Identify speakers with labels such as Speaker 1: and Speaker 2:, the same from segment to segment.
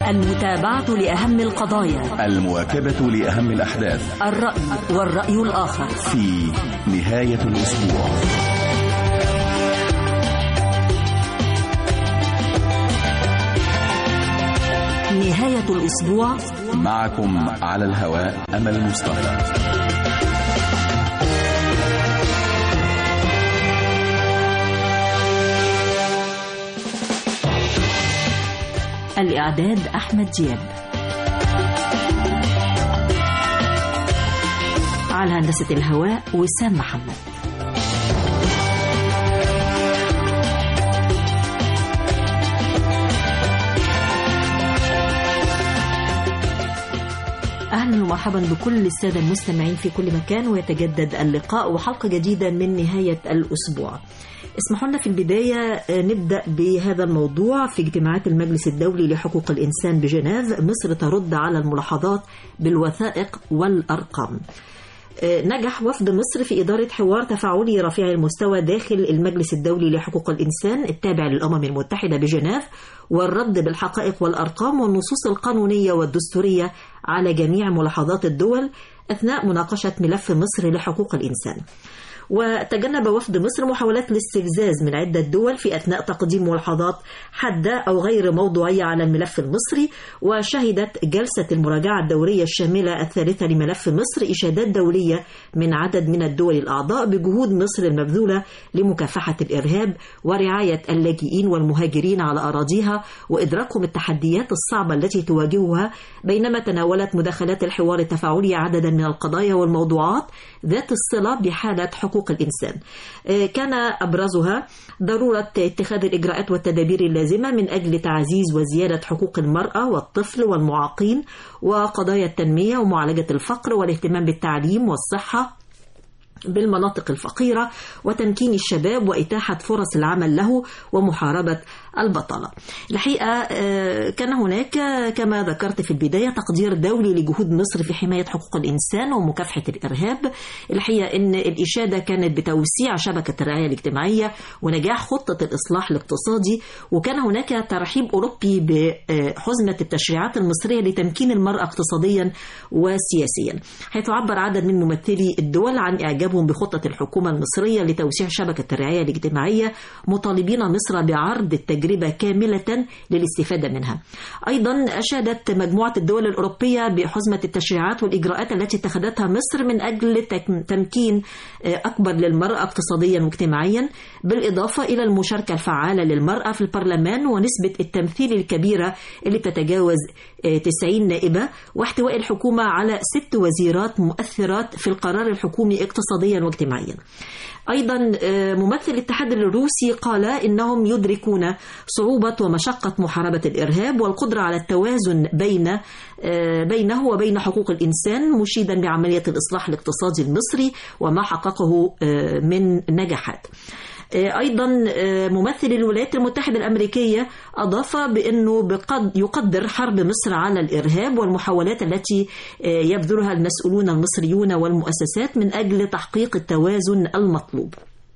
Speaker 1: المتابعة لأهم القضايا
Speaker 2: المواكبة لأهم الأحداث
Speaker 1: الرأي والرأي الآخر
Speaker 2: في نهاية الأسبوع
Speaker 1: نهاية الأسبوع
Speaker 2: معكم على الهواء أمل مصطفى
Speaker 1: الإعداد أحمد دياب على هندسة الهواء وسام محمد أهلا ومرحبا بكل السادة المستمعين في كل مكان ويتجدد اللقاء وحلقة جديدة من نهاية الأسبوع اسمحوا لنا في البداية نبدأ بهذا الموضوع في اجتماعات المجلس الدولي لحقوق الإنسان بجنيف مصر ترد على الملاحظات بالوثائق والأرقام نجح وفد مصر في إدارة حوار تفاعلي رفيع المستوى داخل المجلس الدولي لحقوق الإنسان التابع للأمم المتحدة بجنيف والرد بالحقائق والأرقام والنصوص القانونية والدستورية على جميع ملاحظات الدول أثناء مناقشة ملف مصر لحقوق الإنسان. وتجنب وفد مصر محاولات الاستفزاز من عدة دول في أثناء تقديم ملاحظات حادة أو غير موضوعية على الملف المصري وشهدت جلسة المراجعة الدورية الشاملة الثالثة لملف مصر إشادات دولية من عدد من الدول الأعضاء بجهود مصر المبذولة لمكافحة الإرهاب ورعاية اللاجئين والمهاجرين على أراضيها وإدراكهم التحديات الصعبة التي تواجهها بينما تناولت مداخلات الحوار التفاعلي عددا من القضايا والموضوعات ذات الصلة بحالة حقوق حقوق الإنسان كان أبرزها ضرورة اتخاذ الإجراءات والتدابير اللازمة من أجل تعزيز وزيادة حقوق المرأة والطفل والمعاقين وقضايا التنمية ومعالجة الفقر والاهتمام بالتعليم والصحة بالمناطق الفقيرة وتمكين الشباب وإتاحة فرص العمل له ومحاربة البطالة الحقيقة كان هناك كما ذكرت في البداية تقدير دولي لجهود مصر في حماية حقوق الإنسان ومكافحة الإرهاب الحقيقة أن الإشادة كانت بتوسيع شبكة الرعاية الاجتماعية ونجاح خطة الإصلاح الاقتصادي وكان هناك ترحيب أوروبي بحزمة التشريعات المصرية لتمكين المرأة اقتصاديا وسياسيا حيث عبر عدد من ممثلي الدول عن إعجابهم بخطة الحكومة المصرية لتوسيع شبكة الرعاية الاجتماعية مطالبين مصر بعرض التجربة تجربة كاملة للاستفادة منها أيضا أشادت مجموعة الدول الأوروبية بحزمة التشريعات والإجراءات التي اتخذتها مصر من أجل تمكين أكبر للمرأة اقتصاديا واجتماعيا بالإضافة إلى المشاركة الفعالة للمرأة في البرلمان ونسبة التمثيل الكبيرة اللي تتجاوز 90 نائبة واحتواء الحكومة على ست وزيرات مؤثرات في القرار الحكومي اقتصاديا واجتماعيا أيضا ممثل الاتحاد الروسي قال إنهم يدركون صعوبة ومشقة محاربة الإرهاب والقدرة على التوازن بين بينه وبين حقوق الإنسان مشيدا بعملية الإصلاح الاقتصادي المصري وما حققه من نجاحات ايضا ممثل الولايات المتحده الامريكيه اضاف بانه بقد يقدر حرب مصر على الارهاب والمحاولات التي يبذلها المسؤولون المصريون والمؤسسات من اجل تحقيق التوازن المطلوب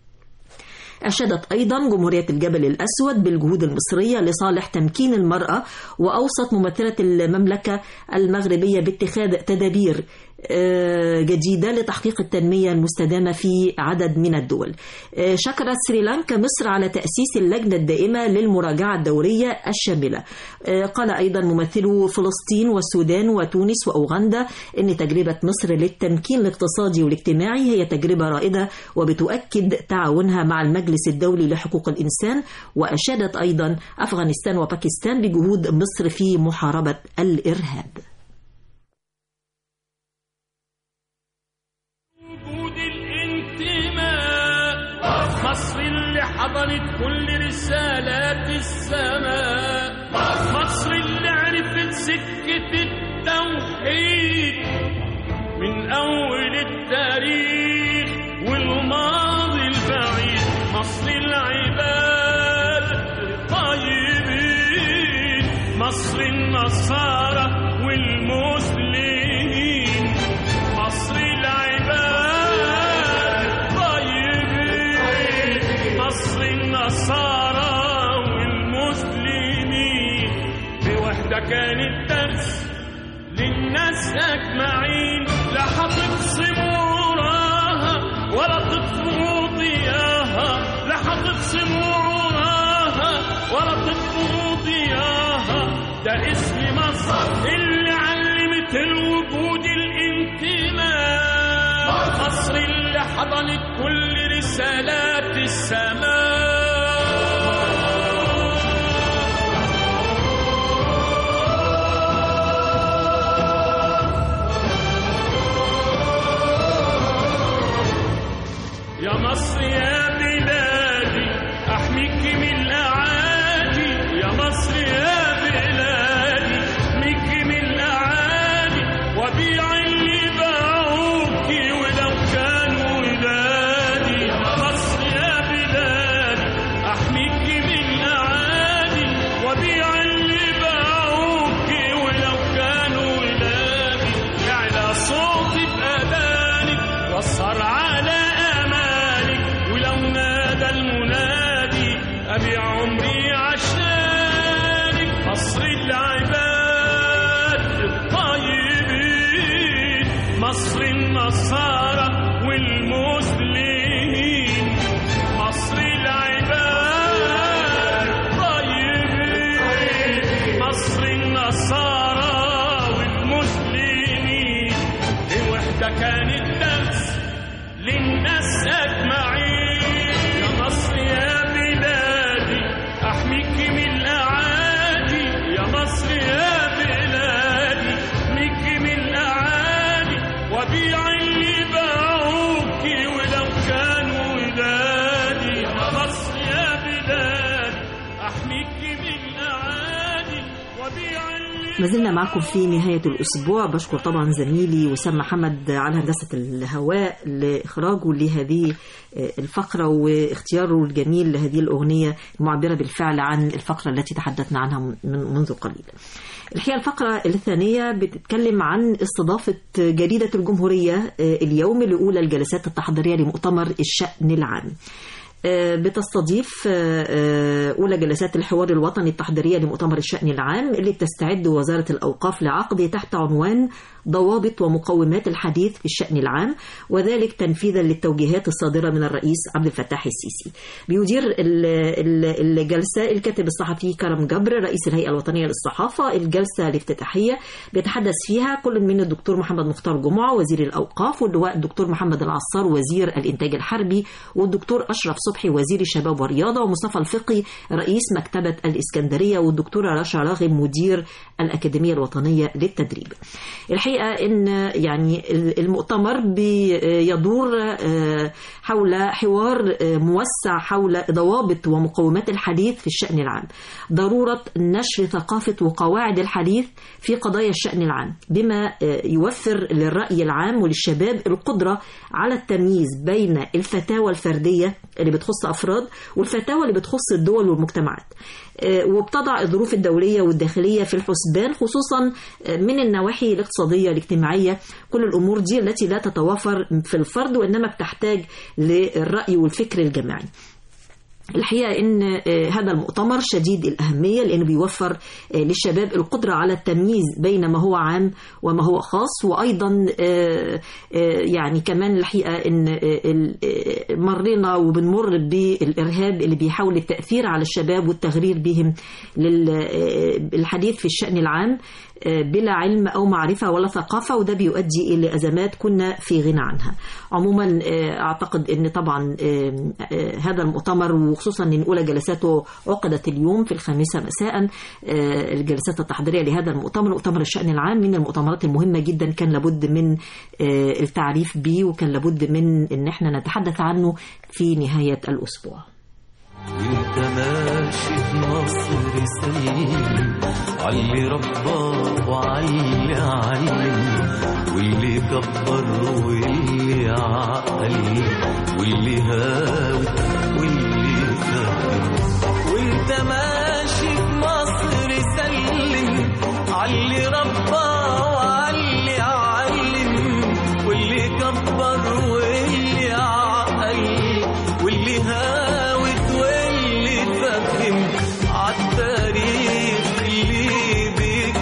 Speaker 1: أشادت أيضا جمهورية الجبل الأسود بالجهود المصرية لصالح تمكين المرأة وأوصت ممثلة المملكة المغربية باتخاذ تدابير جديدة لتحقيق التنمية المستدامة في عدد من الدول شكرت سريلانكا مصر على تأسيس اللجنة الدائمة للمراجعة الدورية الشاملة قال أيضا ممثلو فلسطين والسودان وتونس وأوغندا أن تجربة مصر للتمكين الاقتصادي والاجتماعي هي تجربة رائدة وبتؤكد تعاونها مع المجلس الدولي لحقوق الإنسان وأشادت أيضا أفغانستان وباكستان بجهود مصر في محاربة الإرهاب
Speaker 3: مصر اللي حضنت كل رسالات السماء مصر اللي عرفت سكة التوحيد من أول التاريخ والماضي البعيد مصر العباد الطيبين مصر النصارى والمسلمين مصر العباد الطيبين مصر النصارى والمسلمين بوحدة وده كان الدرس للناس أجمعين لا هتقسموا وراها ولا تطفئوا ضياها لا هتقسموا وراها ولا تطفئوا ضياها ده اسم مصر اللي علمت الوجود الانتماء مصر اللي حضنت كل رسالات السماء يا مصر يا بلادي احميك من الاعادي يا مصر يا بلادي احميك من الاعادي وبيع اللي باعوكي ولو كانوا ولادي يا مصر يا بلادي احميك من الاعادي وبيع اللي باعوكي ولو كانوا ولادي يعلى صوتي بأذانك والصر على امالك ولو نادى المنادي ابيع عمري عشانك مصر العباد الطيبين مصر النصارى والمسلمين مصر العباد الطيبين مصر النصارى والمسلمين الوحدة كانت درس للناس أجمعين يا مصر يا بلادي أحميك من الأعادي يا مصر يا بلادي أحميك من الأعادي وبيع اللي باعوكي ولو كانوا ولادي يا مصر يا بلادي أحميك من الأعادي وبيع اللي
Speaker 1: ما زلنا معكم في نهاية الأسبوع بشكر طبعا زميلي وسام محمد على هندسة الهواء لإخراجه لهذه الفقرة واختياره الجميل لهذه الأغنية المعبرة بالفعل عن الفقرة التي تحدثنا عنها من منذ قليل الحقيقة الفقرة الثانية بتتكلم عن استضافة جريدة الجمهورية اليوم لأولى الجلسات التحضيرية لمؤتمر الشأن العام بتستضيف أولى جلسات الحوار الوطني التحضيرية لمؤتمر الشأن العام اللي بتستعد وزارة الأوقاف لعقده تحت عنوان ضوابط ومقومات الحديث في الشأن العام وذلك تنفيذا للتوجيهات الصادرة من الرئيس عبد الفتاح السيسي بيدير الجلسة الكاتب الصحفي كرم جبر رئيس الهيئة الوطنية للصحافة الجلسة الافتتاحية بيتحدث فيها كل من الدكتور محمد مختار جمعة وزير الأوقاف واللواء الدكتور محمد العصار وزير الإنتاج الحربي والدكتور أشرف صبحي وزير الشباب والرياضة ومصطفى الفقي رئيس مكتبة الإسكندرية والدكتورة رشا راغب مدير الأكاديمية الوطنية للتدريب الحقيقة أن يعني المؤتمر بيدور حول حوار موسع حول ضوابط ومقومات الحديث في الشأن العام ضرورة نشر ثقافة وقواعد الحديث في قضايا الشأن العام بما يوفر للرأي العام وللشباب القدرة على التمييز بين الفتاوى الفردية اللي بتخص أفراد والفتاوى اللي بتخص الدول والمجتمعات وبتضع الظروف الدولية والداخلية في الحسبان خصوصا من النواحي الاقتصادية الاجتماعية كل الأمور دي التي لا تتوافر في الفرد وإنما بتحتاج للرأي والفكر الجماعي الحقيقة أن هذا المؤتمر شديد الأهمية لأنه بيوفر للشباب القدرة على التمييز بين ما هو عام وما هو خاص وأيضا يعني كمان الحقيقة أن مرينا وبنمر بالإرهاب اللي بيحاول التأثير على الشباب والتغرير بهم للحديث في الشأن العام بلا علم أو معرفة ولا ثقافة وده بيؤدي إلى أزمات كنا في غنى عنها عموما أعتقد أن طبعا هذا المؤتمر وخصوصا أن أولى جلساته عقدت اليوم في الخامسة مساء الجلسات التحضيرية لهذا المؤتمر مؤتمر الشأن العام من المؤتمرات المهمة جدا كان لابد من التعريف به وكان لابد من أن احنا نتحدث عنه في نهاية الأسبوع
Speaker 4: وانت ماشي في مصر سليم علي ربك وعلي علم واللي كبر واللي عقل واللي هاوي واللي فهم وانت ماشي في مصر سلم علي ربك وعلي علم واللي كبر واللي عقل واللي هاوت واللي فهم عالتاريخ اللي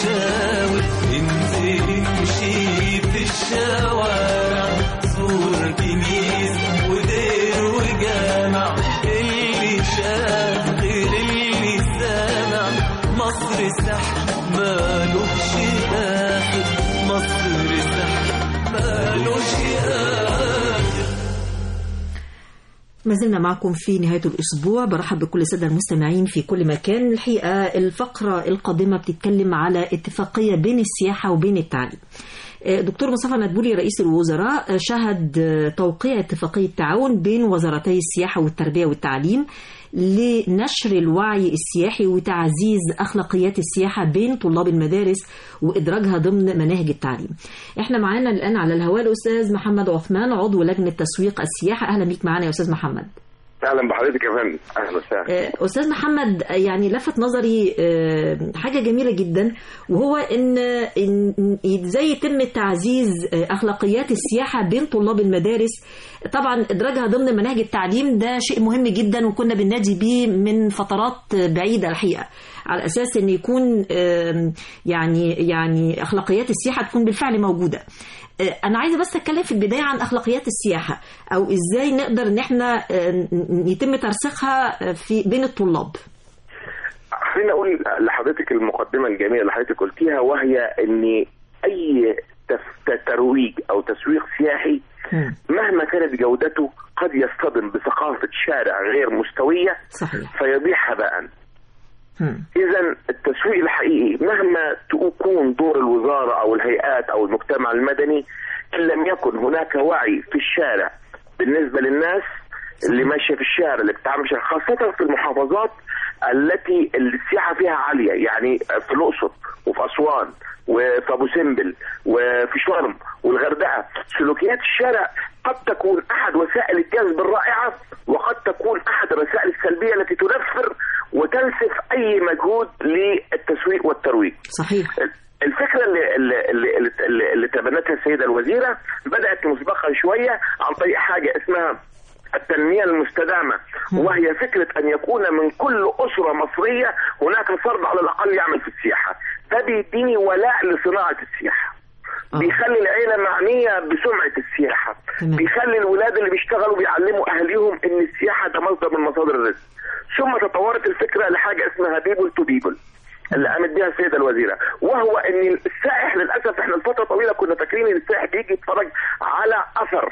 Speaker 4: شاور انزل امشي في الشوارع زور كنيسة ودير وجامع اللي شاف غير اللي سامع مصر سحر مالوش آخر مصر سحر مالوش آخر
Speaker 1: ما زلنا معكم في نهاية الأسبوع برحب بكل السادة المستمعين في كل مكان الحقيقة الفقرة القادمة بتتكلم على اتفاقية بين السياحة وبين التعليم دكتور مصطفى مدبولي رئيس الوزراء شهد توقيع اتفاقية تعاون بين وزارتي السياحة والتربية والتعليم لنشر الوعي السياحي وتعزيز أخلاقيات السياحة بين طلاب المدارس وإدراجها ضمن مناهج التعليم احنا معانا الآن على الهواء الأستاذ محمد عثمان عضو لجنة تسويق السياحة أهلا بيك معانا يا أستاذ محمد
Speaker 5: اهلا بحضرتك يا فندم اهلا وسهلا
Speaker 1: استاذ محمد يعني لفت نظري آه، حاجه جميله جدا وهو ان إن ازاي يتم تعزيز آه، اخلاقيات السياحه بين طلاب المدارس طبعا ادراجها ضمن مناهج التعليم ده شيء مهم جدا وكنا بننادي بيه من فترات بعيده الحقيقه على اساس ان يكون آم، يعني يعني اخلاقيات السياحه تكون بالفعل موجوده آه، انا عايزه بس اتكلم في البدايه عن اخلاقيات السياحه او ازاي نقدر ان احنا آه، ن- يتم ترسيخها آه، في بين الطلاب
Speaker 5: خليني اقول لحضرتك المقدمه الجميله اللي حضرتك قلتيها وهي ان اي تف- ترويج او تسويق سياحي
Speaker 1: مم.
Speaker 5: مهما كانت جودته قد يصطدم بثقافه شارع غير مستويه
Speaker 1: صحيح
Speaker 5: فيضيع هباء
Speaker 1: مم.
Speaker 5: اذا التسويق الحقيقي مهما تكون دور الوزاره او الهيئات او المجتمع المدني ان لم يكن هناك وعي في الشارع بالنسبه للناس اللي ماشيه في الشارع اللي بتتعامل في الشارع، خاصه في المحافظات التي السياحه فيها عاليه يعني في الاقصر وفي اسوان وفي ابو سمبل وفي شرم والغردقه سلوكيات الشارع قد تكون احد وسائل الجذب الرائعه وقد تكون احد الرسائل السلبيه التي تنفر وتنسف اي مجهود للتسويق والترويج.
Speaker 1: صحيح
Speaker 5: الفكره اللي اللي اللي, اللي, اللي تبنتها السيده الوزيره بدات مسبقا شويه عن طريق حاجه اسمها التنمية المستدامة وهي فكرة أن يكون من كل أسرة مصرية هناك فرد على الأقل يعمل في السياحة ده بيديني ولاء لصناعة السياحة
Speaker 1: آه.
Speaker 5: بيخلي العيلة معنية بسمعة السياحة
Speaker 1: تمام.
Speaker 5: بيخلي الولاد اللي بيشتغلوا بيعلموا أهليهم أن السياحة ده مصدر من مصادر الرزق ثم تطورت الفكرة لحاجة اسمها بيبل تو بيبل اللي قامت بها السيده الوزيره وهو ان السائح للاسف احنا لفتره طويله كنا فاكرين ان السائح بيجي يتفرج على اثر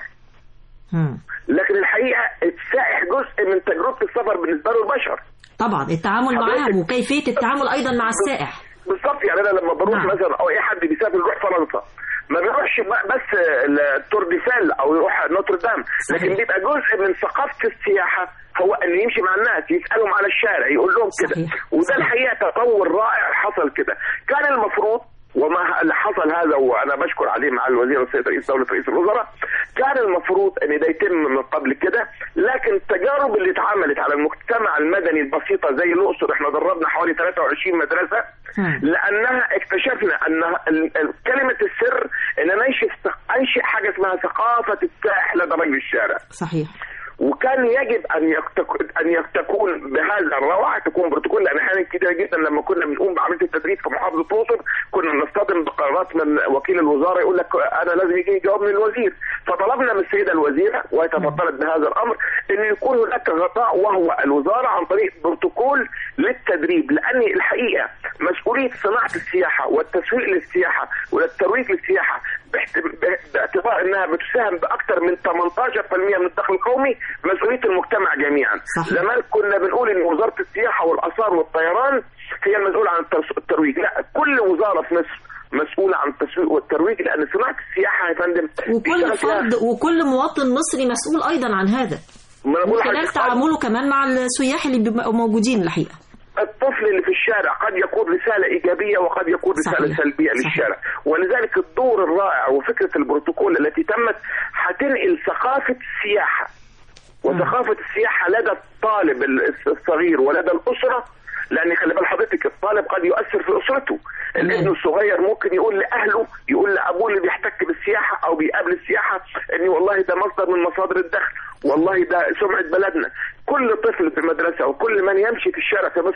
Speaker 1: مم.
Speaker 5: لكن الحقيقه السائح جزء من تجربه السفر بالنسبه له البشر
Speaker 1: طبعا التعامل
Speaker 5: حضرتك-
Speaker 1: معاهم وكيفيه التعامل ايضا مع السائح
Speaker 5: بالظبط يعني انا لما بروح
Speaker 1: نعم.
Speaker 5: مثلا او اي حد بيسافر يروح فرنسا ما بيروحش ب- بس التور دي فيل او يروح نوتردام
Speaker 1: صحيح.
Speaker 5: لكن بيبقى جزء من ثقافه السياحه هو ان يمشي مع الناس يسالهم على الشارع يقول لهم كده
Speaker 1: صحيح.
Speaker 5: وده
Speaker 1: صحيح.
Speaker 5: الحقيقه تطور رائع حصل كده كان المفروض وما اللي حصل هذا وانا بشكر عليه مع الوزير السيد رئيس دوله رئيس الوزراء كان المفروض ان ده يتم من قبل كده لكن التجارب اللي اتعملت على المجتمع المدني البسيطه زي الاقصر احنا دربنا حوالي 23 مدرسه
Speaker 1: مم.
Speaker 5: لانها اكتشفنا ان ال- ال- كلمه السر ان انا انشئ انشئ حاجه اسمها ثقافه السائح لدى رجل الشارع
Speaker 1: صحيح
Speaker 5: وكان يجب ان يكتك... ان يك- تكون بهذا الروعه تكون بروتوكول لان احيانا كتير جدا لما كنا بنقوم بعمليه التدريس في محافظه الاقصر كنا نصطدم بقرارات من وكيل الوزاره يقول لك انا لازم يجي جواب من الوزير فطلبنا من السيده الوزيره وهي تفضلت بهذا الامر ان يكون هناك غطاء وهو الوزاره عن طريق بروتوكول للتدريب لان الحقيقه مسؤوليه صناعه السياحه والتسويق للسياحه والترويج للسياحه باحت- ب- باعتبار انها بتساهم باكثر من 18% من الدخل القومي مسؤوليه المجتمع جميعا
Speaker 1: صحيح.
Speaker 5: زمان كنا بنقول ان وزاره السياحه والاثار والطيران هي المسؤوله عن الترس- الترويج لا كل وزاره في مصر مسؤوله عن التسويق والترويج لان صناعه السياحه يا فندم
Speaker 1: وكل
Speaker 5: بيشتغل فيها-
Speaker 1: فرد وكل مواطن مصري مسؤول ايضا عن هذا
Speaker 5: ما أنا
Speaker 1: من
Speaker 5: بقول
Speaker 1: خلال
Speaker 5: لحضرتك،
Speaker 1: تعامله كمان مع السياح اللي بيبقوا موجودين الحقيقه
Speaker 5: الطفل اللي في الشارع قد يكون رسالة إيجابية وقد يكون رسالة
Speaker 1: صحيح.
Speaker 5: سلبية
Speaker 1: صحيح.
Speaker 5: للشارع ولذلك الدور الرائع وفكرة البروتوكول التي تمت هتنقل ثقافة السياحة وثقافة السياحة لدى الطالب الصغير ولدى الأسرة لأن خلي بال حضرتك الطالب قد يؤثر في أسرته الابن الصغير ممكن يقول لأهله يقول لأبوه اللي بيحتك بالسياحة أو بيقابل السياحة إن والله ده مصدر من مصادر الدخل والله ده سمعة بلدنا كل طفل في المدرسة وكل من يمشي في الشارع في مصر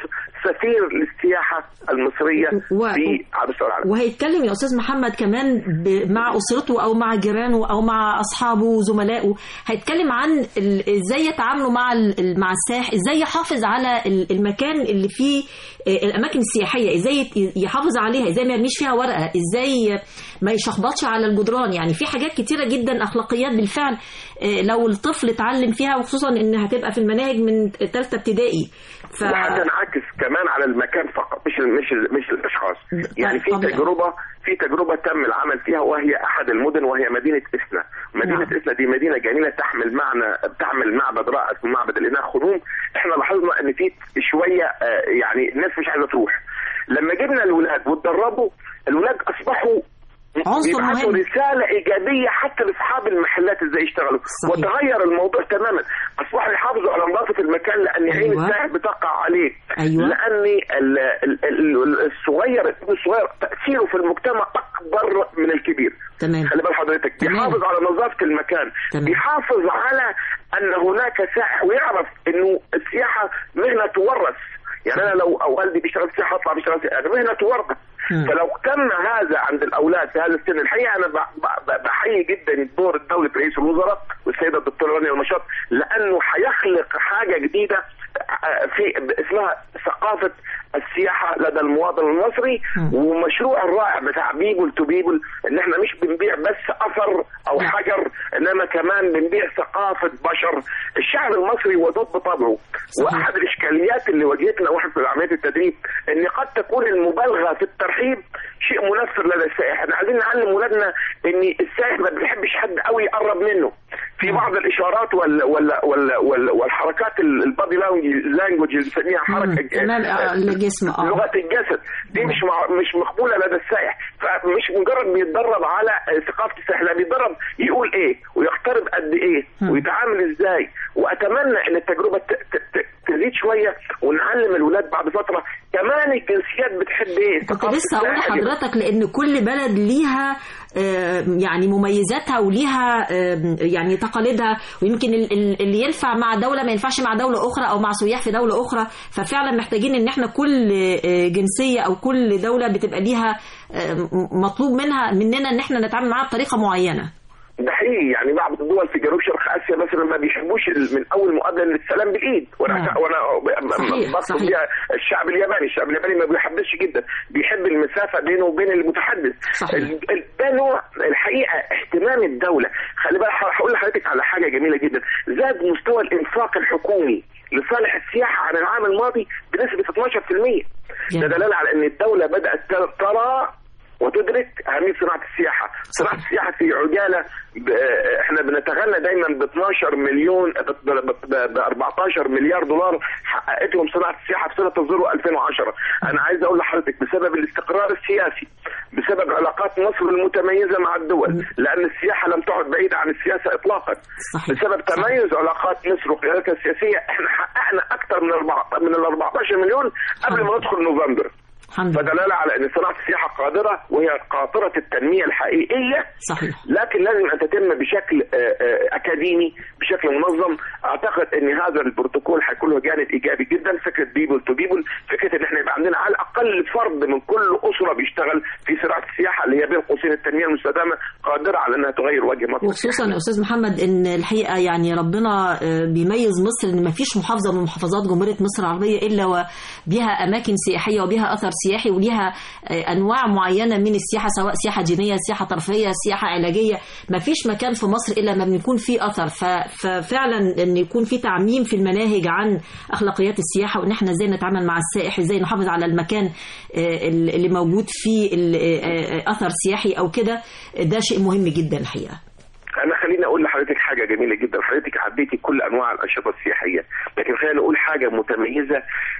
Speaker 5: سفير للسياحه المصريه
Speaker 1: و-
Speaker 5: في على مستوى العالم
Speaker 1: وهيتكلم يا استاذ محمد كمان ب- مع اسرته او مع جيرانه او مع اصحابه وزملائه هيتكلم عن ال- ازاي يتعاملوا مع ال- ال- مع السائح ازاي يحافظ على ال- المكان اللي فيه آه، الاماكن السياحيه ازاي يت- يحافظ عليها ازاي ما يرميش فيها ورقه ازاي ما يشخبطش على الجدران يعني في حاجات كتيره جدا اخلاقيات بالفعل آه، لو الطفل اتعلم فيها وخصوصا ان هتبقى في المناهج من ثالثه ابتدائي ف
Speaker 5: وهتنعكس كمان على المكان فقط مش مش مش الاشخاص يعني في
Speaker 1: طبيعي.
Speaker 5: تجربه في تجربه تم العمل فيها وهي احد المدن وهي مدينه اسنا مدينه
Speaker 1: نعم.
Speaker 5: اسنا دي مدينه جميله تحمل معنى تعمل معبد رائع اسمه معبد الاله خنوم احنا لاحظنا ان في شويه آه، يعني الناس مش عايزه تروح لما جبنا الولاد واتدربوا الولاد اصبحوا
Speaker 1: عنصر
Speaker 5: بيبعتوا
Speaker 1: مهم.
Speaker 5: رساله ايجابيه حتى لاصحاب المحلات ازاي يشتغلوا
Speaker 1: صحيح.
Speaker 5: وتغير الموضوع تماما اصبحوا يحافظوا على نظافه المكان لان عين
Speaker 1: أيوة.
Speaker 5: السائح بتقع عليه
Speaker 1: أيوة.
Speaker 5: لان ال- ال- ال- الصغير الابن الصغير تاثيره في المجتمع اكبر من الكبير
Speaker 1: تمام
Speaker 5: خلي بال حضرتك
Speaker 1: تمام.
Speaker 5: بيحافظ على نظافه المكان
Speaker 1: تمام.
Speaker 5: بيحافظ على ان هناك سائح ويعرف انه السياحه مهنه تورث يعني انا لو أو والدي بيشتغل سياحه اطلع بيشتغل سياحه يعني مهنه تورث
Speaker 1: مم.
Speaker 5: فلو تم هذا عند الاولاد في هذا السن الحقيقه انا ب- ب- بحيي جدا دور دوله رئيس الوزراء والسيده الدكتوره رانيا المشاط لانه هيخلق حاجه جديده آه، في اسمها ثقافه السياحه لدى المواطن المصري
Speaker 1: مم.
Speaker 5: ومشروع الرائع بتاع بيبل تو بيبل ان احنا مش بنبيع بس اثر او
Speaker 1: نعم.
Speaker 5: حجر انما كمان بنبيع ثقافه بشر الشعب المصري ودود بطبعه
Speaker 1: صحيح.
Speaker 5: واحد الاشكاليات اللي واجهتنا واحد في عمليه التدريب ان قد تكون المبالغه في الترحيب شيء منفر لدى السائح احنا عايزين نعلم ولادنا ان السائح ما بيحبش حد قوي يقرب منه في بعض الاشارات وال وال وال وال والحركات ال- البادي لانجوج اللي بنسميها حركه
Speaker 1: مم. تمام آه، الجسم اه
Speaker 5: لغه الجسد دي مش مع... مش مقبوله لدى السائح فمش مجرد بيتدرب على ثقافه السائح لا بيتدرب يقول ايه ويقترب قد ايه
Speaker 1: مم.
Speaker 5: ويتعامل ازاي واتمنى ان التجربه ت... ت... ت... تزيد شويه ونعلم الولاد بعد فتره كمان الجنسيات بتحب ايه
Speaker 1: كنت
Speaker 5: ثقافة
Speaker 1: لسه اقول
Speaker 5: السائح دي.
Speaker 1: لحضرتك لان كل بلد ليها آه، يعني مميزاتها وليها آه، يعني تقاليدها ويمكن ال- ال- اللي ينفع مع دوله ما ينفعش مع دوله اخرى او مع سياح في دوله اخرى ففعلا محتاجين ان احنا كل آه، جنسيه او كل دوله بتبقى ليها آه، م- مطلوب منها مننا ان احنا نتعامل معاها بطريقه معينه
Speaker 5: ده حقيقي يعني بعض الدول في جنوب شرق اسيا مثلا ما بيحبوش ال- من اول مقابله للسلام بالايد وانا
Speaker 1: نعم.
Speaker 5: وانا
Speaker 1: صحيح،
Speaker 5: بقصد
Speaker 1: صحيح.
Speaker 5: بيها الشعب الياباني الشعب الياباني ما بيحبش جدا بيحب المسافه بينه وبين المتحدث
Speaker 1: صحيح.
Speaker 5: ال- ال- ده نوع الحقيقه اهتمام الدوله خلي بالك هقول لحضرتك على حاجه جميله جدا زاد مستوى الانفاق الحكومي لصالح السياحه عن العام الماضي بنسبه 12% ده
Speaker 1: جميل.
Speaker 5: دلاله على ان الدوله بدات ترى وتدرك اهميه صناعه السياحه، صناعه
Speaker 1: صحيح.
Speaker 5: السياحه في عجاله ب... احنا بنتغنى دايما ب 12 مليون ب ب- ب 14 مليار دولار حققتهم صناعه السياحه في سنه الذروه 2010 انا عايز اقول لحضرتك بسبب الاستقرار السياسي بسبب علاقات مصر المتميزه مع الدول لان السياحه لم تعد بعيده عن السياسه اطلاقا
Speaker 1: صحيح.
Speaker 5: بسبب تميز علاقات مصر وقيادتها السياسيه احنا حققنا اكثر من 4 من ال 14 مليون قبل ما ندخل نوفمبر
Speaker 1: الحمد لله
Speaker 5: فدلاله على ان صناعه السياحه قادره وهي قاطره التنميه الحقيقيه
Speaker 1: صحيح
Speaker 5: لكن لازم ان تتم بشكل آه، آه، اكاديمي بشكل منظم اعتقد ان هذا البروتوكول هيكون له جانب ايجابي جدا فكره بيبل تو بيبل فكره ان احنا يبقى عندنا على الاقل فرد من كل اسره بيشتغل في صناعه السياحه اللي هي بين قوسين التنميه المستدامه قادره على انها تغير وجه مصر
Speaker 1: وخصوصا يا استاذ محمد ان الحقيقه يعني ربنا آه، بيميز مصر ان ما فيش محافظه من محافظات جمهوريه مصر العربيه الا وبها اماكن سياحيه وبها اثر سياحي وليها آه، انواع معينه من السياحه سواء سياحه دينيه سياحه ترفيهيه سياحه علاجيه ما فيش مكان في مصر الا ما بيكون فيه اثر ف- ففعلا ان يكون في تعميم في المناهج عن اخلاقيات السياحه وان احنا ازاي نتعامل مع السائح ازاي نحافظ على المكان آه، اللي موجود فيه ال- آه، آه، اثر سياحي او كده ده شيء مهم جدا الحقيقه
Speaker 5: انا خليني اقول لحضرتك حاجه جميله جدا حضرتك عديتي كل انواع الانشطه السياحيه لكن خلينا نقول حاجه متميزه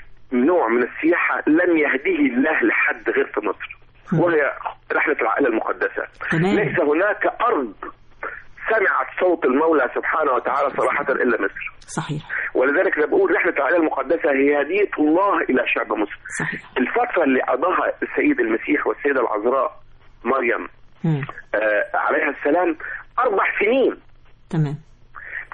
Speaker 5: نوع من السياحه لم يهديه الله لحد غير في مصر وهي رحله العائله المقدسه
Speaker 1: تمام.
Speaker 5: ليس هناك ارض سمعت صوت المولى سبحانه وتعالى صراحه الا مصر
Speaker 1: صحيح
Speaker 5: ولذلك انا بقول رحله العائله المقدسه هي هديه الله الى شعب مصر
Speaker 1: صحيح
Speaker 5: الفتره اللي قضاها السيد المسيح والسيده العذراء مريم
Speaker 1: مم.
Speaker 5: آه عليها السلام اربع سنين
Speaker 1: تمام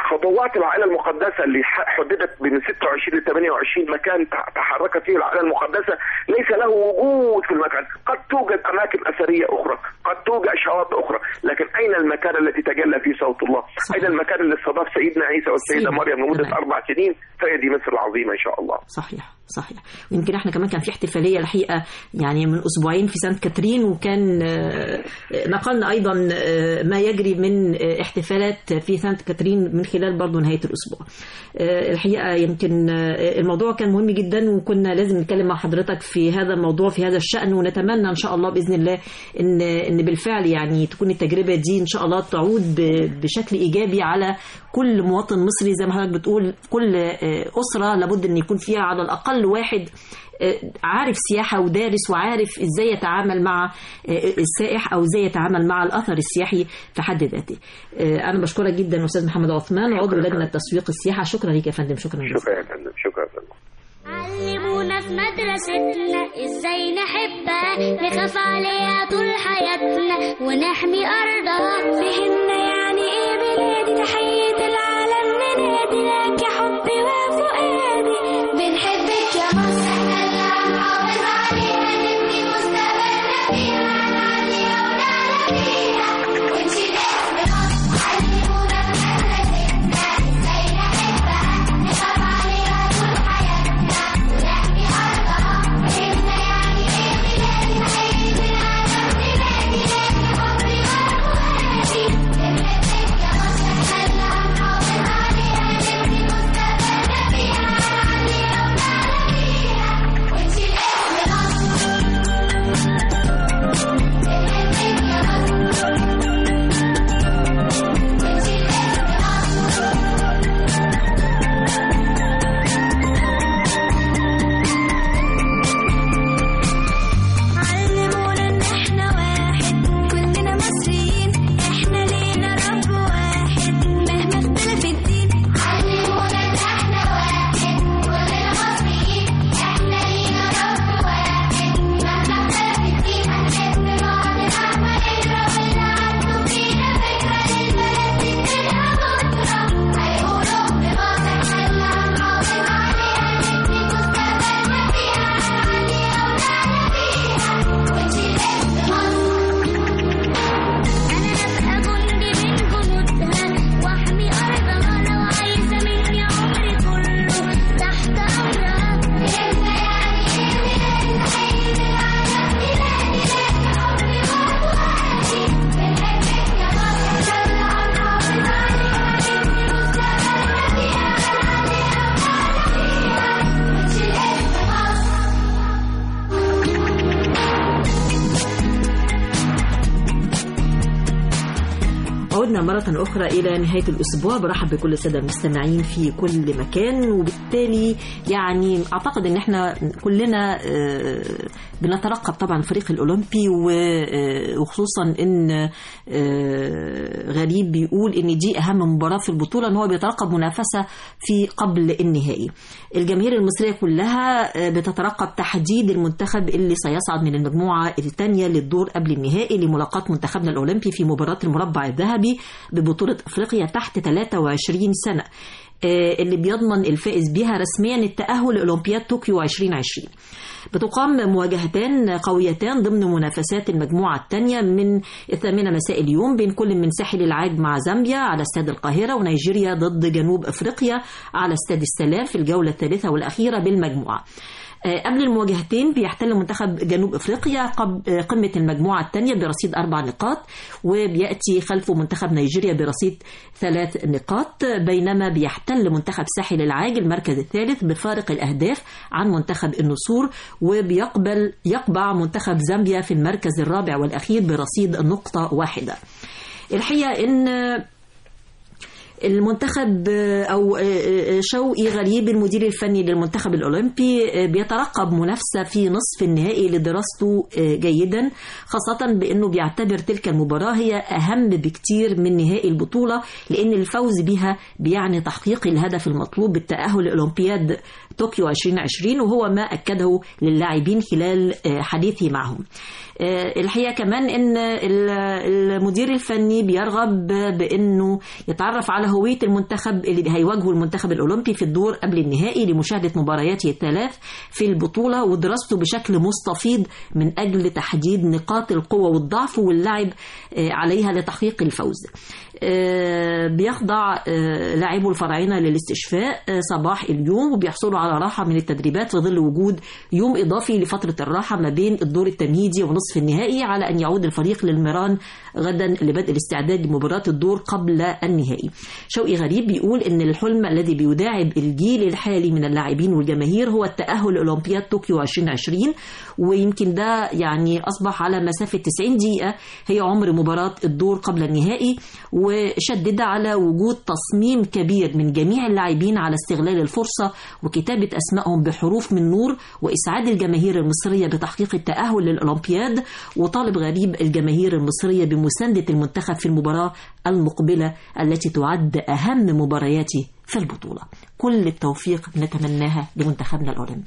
Speaker 5: خطوات العائله المقدسه اللي ح- حددت من 26 ل 28 مكان ت- تحركت فيه العائله المقدسه ليس له وجود في المكان، قد توجد اماكن اثريه اخرى، قد توجد شواطئ اخرى، لكن اين المكان الذي تجلى فيه صوت الله؟
Speaker 1: صحيح.
Speaker 5: اين المكان اللي استضاف سيدنا عيسى والسيده
Speaker 1: سيدنا.
Speaker 5: مريم لمده
Speaker 1: تمام.
Speaker 5: اربع سنين؟ فهي دي مصر العظيمه ان شاء الله.
Speaker 1: صحيح صحيح ويمكن احنا كمان كان في احتفاليه الحقيقه يعني من اسبوعين في سانت كاترين وكان آه، نقلنا ايضا آه، ما يجري من آه، احتفالات في سانت كاترين من خلال برضه نهايه الاسبوع. آه، الحقيقه يمكن آه، الموضوع كان مهم جدا وكنا لازم نتكلم مع حضرتك في هذا الموضوع في هذا الشان ونتمنى ان شاء الله باذن الله ان ان بالفعل يعني تكون التجربه دي ان شاء الله تعود ب- بشكل ايجابي على كل مواطن مصري زي ما حضرتك بتقول كل آه، اسره لابد ان يكون فيها على الاقل واحد آه، عارف سياحه ودارس وعارف ازاي يتعامل مع آه، السائح او ازاي يتعامل مع الاثر السياحي في حد ذاته. آه، انا بشكرك جدا استاذ محمد عثمان عضو لجنه تسويق السياحه شكرا ليك يا فندم شكرا جزيلا.
Speaker 5: شكرا يا فندم شكرا يا فندم.
Speaker 6: علمونا في مدرستنا ازاي نحبها نخاف عليها طول حياتنا ونحمي ارضها فهمنا يعني ايه بلادي تحية العالم ننادي لك يا حبي وفؤادي بنحبك يا مصر احنا اللي هنحافظ عليها نبني مستقبلنا فيها هنعليها ونعلى فيها ونشيل اسم مصر علمونا في مدرستنا ازاي نحبها نخاف عليها طول حياتنا ونحمي ارضها فهمنا يعني ايه بلادي تحية العالم ننادي لك يا حبي وفؤادي بنحبك يا مصر احنا اللي هنحافظ عليها نبني مستقبلنا فيها هنعليها ونعلى فيها ونشيل اسم مصر بنحبك يا مصر ونشيل اسم مصر علمونا ان احنا واحد كلنا مصريين احنا لينا رب واحد مهما اختلف الدين علمونا ان احنا واحد كلنا مصريين احنا لينا رب واحد مهما اختلف الدين هنحب بعض مهما يجرى واللي عنده فينا فكرة للبلد تدينا بكرة هيقولوا بمصر احنا اللي هنحافظ عليها نبني مستقبلنا فيها هنعليها ونعلى فيها ونشيل اسم مصر أنا أبقى جندي من جنودها وأحمي أرضها لو عايزة مني عمري كله تحت أمرها فهمنا يعني إيه بلادي تحية العالم بلادي لك يا حبي وفؤادي بنحبك يا مصر إحنا اللي هنحافظ عليها نبني مستقبلنا فيها هنعليها ونعلى فيها ونشيل اسم مصر
Speaker 1: عدنا مرة أخرى إلى نهاية الأسبوع برحب بكل السادة المستمعين في كل مكان وبالتالي يعني أعتقد أن احنا كلنا آه، بنترقب طبعا الفريق الأولمبي و- آه، وخصوصا أن آه، غريب بيقول أن دي أهم مباراة في البطولة أن هو بيترقب منافسة في قبل النهائي الجماهير المصرية كلها آه، بتترقب تحديد المنتخب اللي سيصعد من المجموعة الثانية للدور قبل النهائي لملاقاة منتخبنا الأولمبي في مباراة المربع الذهبي ببطولة أفريقيا تحت 23 سنة آه، اللي بيضمن الفائز بها رسميا التأهل لأولمبياد طوكيو 2020 بتقام مواجهتان قويتان ضمن منافسات المجموعة الثانية من الثامنة مساء اليوم بين كل من ساحل العاج مع زامبيا على استاد القاهرة ونيجيريا ضد جنوب أفريقيا على استاد السلام في الجولة الثالثة والأخيرة بالمجموعة آه، قبل المواجهتين بيحتل منتخب جنوب افريقيا قب- آه، قمه المجموعه الثانيه برصيد اربع نقاط وبياتي خلفه منتخب نيجيريا برصيد ثلاث نقاط بينما بيحتل منتخب ساحل العاج المركز الثالث بفارق الاهداف عن منتخب النسور وبيقبل يقبع منتخب زامبيا في المركز الرابع والاخير برصيد نقطه واحده. الحقيقه ان المنتخب آه، او آه، آه، شوقي غريب المدير الفني للمنتخب الاولمبي آه، بيترقب منافسه في نصف النهائي لدراسته آه، جيدا خاصه بانه بيعتبر تلك المباراه هي اهم بكتير من نهائي البطوله لان الفوز بها بيعني تحقيق الهدف المطلوب بالتاهل لاولمبياد طوكيو 2020 وهو ما أكده للاعبين خلال آه، حديثه معهم آه، الحقيقة كمان أن ال- المدير الفني بيرغب بأنه يتعرف على هوية المنتخب اللي هيواجهه المنتخب الأولمبي في الدور قبل النهائي لمشاهدة مبارياته الثلاث في البطولة ودراسته بشكل مستفيض من أجل تحديد نقاط القوة والضعف واللعب آه، عليها لتحقيق الفوز آه، بيخضع آه، لاعبو الفراعنه للاستشفاء آه، صباح اليوم وبيحصلوا على راحه من التدريبات في ظل وجود يوم اضافي لفتره الراحه ما بين الدور التمهيدي ونصف النهائي على ان يعود الفريق للميران غدا لبدء الاستعداد لمباراه الدور قبل النهائي. شوقي غريب بيقول ان الحلم الذي بيداعب الجيل الحالي من اللاعبين والجماهير هو التاهل لاولمبياد طوكيو 2020 ويمكن ده يعني اصبح على مسافه 90 دقيقه هي عمر مباراه الدور قبل النهائي وشدد على وجود تصميم كبير من جميع اللاعبين على استغلال الفرصه وكتابه اسمائهم بحروف من نور واسعاد الجماهير المصريه بتحقيق التاهل للاولمبياد وطالب غريب الجماهير المصريه بمسانده المنتخب في المباراه المقبله التي تعد اهم مبارياته في البطوله كل التوفيق نتمناها لمنتخبنا الاولمبي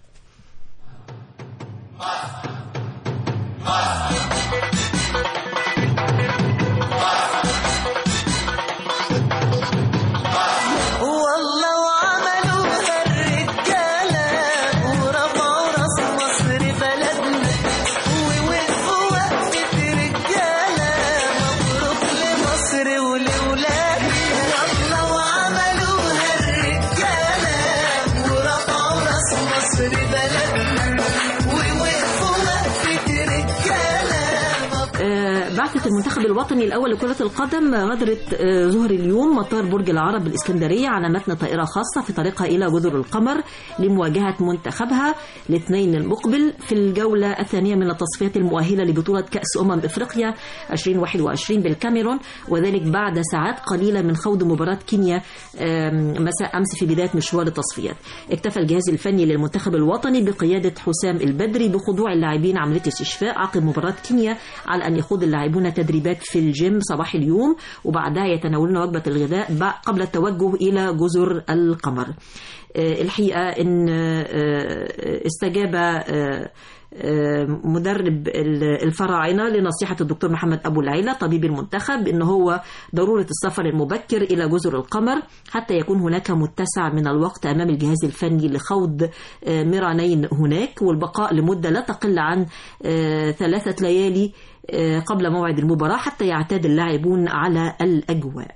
Speaker 4: والله وعملوها الرجالة ورفعوا راس مصر بلدنا ووقفوا وقفة رجالة مبروك لمصر ولولادنا والله وعملوها الرجالة ورفعوا راس مصر بلدنا ووقفوا وقفة رجالة
Speaker 1: آه، بعثة المنتخب الوطني الأول لكرة القدم غادرت آه، ظهر اليوم مطار برج العرب بالإسكندرية على متن طائرة خاصة في طريقها إلى جزر القمر لمواجهة منتخبها الاثنين المقبل في الجولة الثانية من التصفيات المؤهلة لبطولة كأس أمم إفريقيا 2021 بالكاميرون وذلك بعد ساعات قليلة من خوض مباراة كينيا آم، مساء أمس في بداية مشوار التصفيات اكتفى الجهاز الفني للمنتخب الوطني بقيادة حسام البدري بخضوع اللاعبين عملية استشفاء عقب مباراة كينيا على أن يخوض اللاعبون تدريبات في الجيم صباح اليوم وبعدها يتناولون وجبة الغذاء بع- قبل التوجه إلى جزر القمر آه، الحقيقة أن آه، استجاب آه، آه، مدرب ال- الفراعنه لنصيحه الدكتور محمد ابو العيله طبيب المنتخب ان هو ضروره السفر المبكر الى جزر القمر حتى يكون هناك متسع من الوقت امام الجهاز الفني لخوض آه، ميرانين هناك والبقاء لمده لا تقل عن آه، ثلاثه ليالي آه، قبل موعد المباراه حتى يعتاد اللاعبون على الاجواء.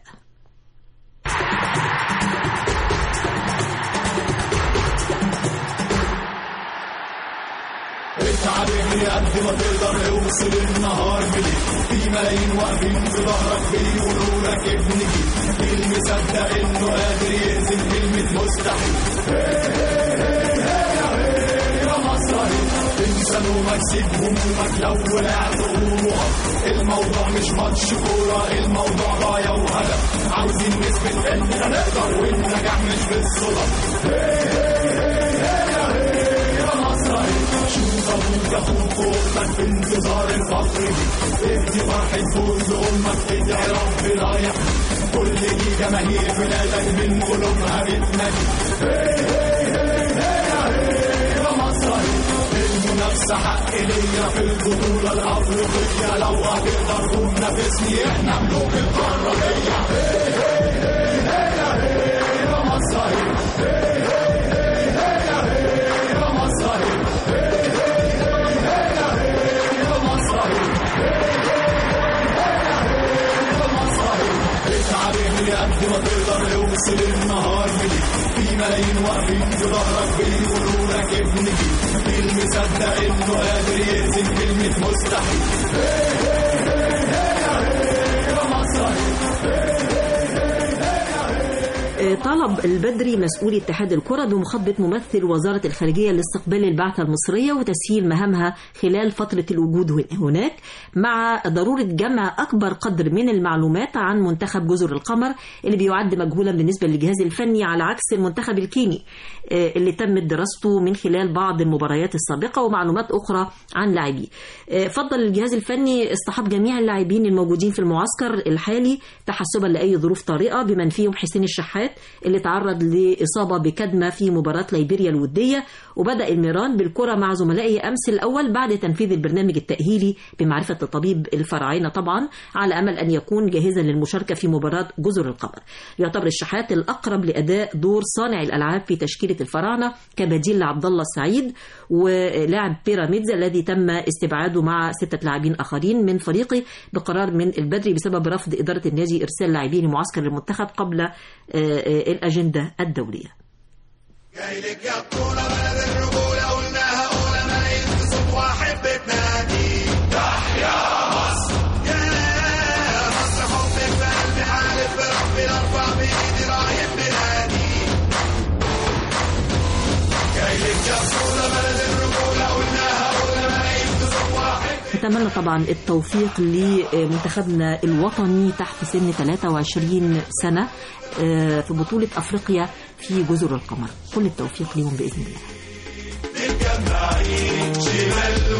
Speaker 1: طلب البدري مسؤول اتحاد الكرة بمخاطبة ممثل وزارة الخارجية لاستقبال البعثة المصرية وتسهيل مهامها خلال فترة الوجود هناك مع ضرورة جمع أكبر قدر من المعلومات عن منتخب جزر القمر اللي بيعد مجهولا بالنسبة للجهاز الفني على عكس المنتخب الكيني آه، اللي تمت دراسته من خلال بعض المباريات السابقة ومعلومات أخرى عن لاعبيه آه، فضل الجهاز الفني اصطحاب جميع اللاعبين الموجودين في المعسكر الحالي تحسبا لأي ظروف طارئة بمن فيهم حسين الشحات اللي تعرض لإصابة بكدمة في مباراة ليبيريا الودية وبدأ الميران بالكرة مع زملائه أمس الأول بعد تنفيذ البرنامج التأهيلي بمعرفة الطبيب الفراعنة طبعا على أمل أن يكون جاهزا للمشاركة في مباراة جزر القمر يعتبر الشحات الأقرب لأداء دور صانع الألعاب في تشكيلة الفراعنة كبديل لعبد الله السعيد ولاعب بيراميدز الذي تم استبعاده مع ستة لاعبين آخرين من فريقه بقرار من البدري بسبب رفض إدارة النادي إرسال لاعبين لمعسكر المنتخب قبل آه، آه، الأجندة الدولية
Speaker 7: جاي لك يا بطولة بلد الرجولة قلناها أولى ملايين في صوت واحد بتنادي تحيا مصر يا مصر حبك في قلبي حالف بربي الأربع بإيدي رايح بلادي جاي لك يا بطولة بلد الرجولة قلناها أولى ملايين في صوت واحد
Speaker 1: نتمنى طبعا التوفيق لمنتخبنا الوطني تحت سن 23 سنة آه، في بطولة أفريقيا في جزر القمر كل التوفيق ليهم بإذن الله
Speaker 7: متجمعين شمال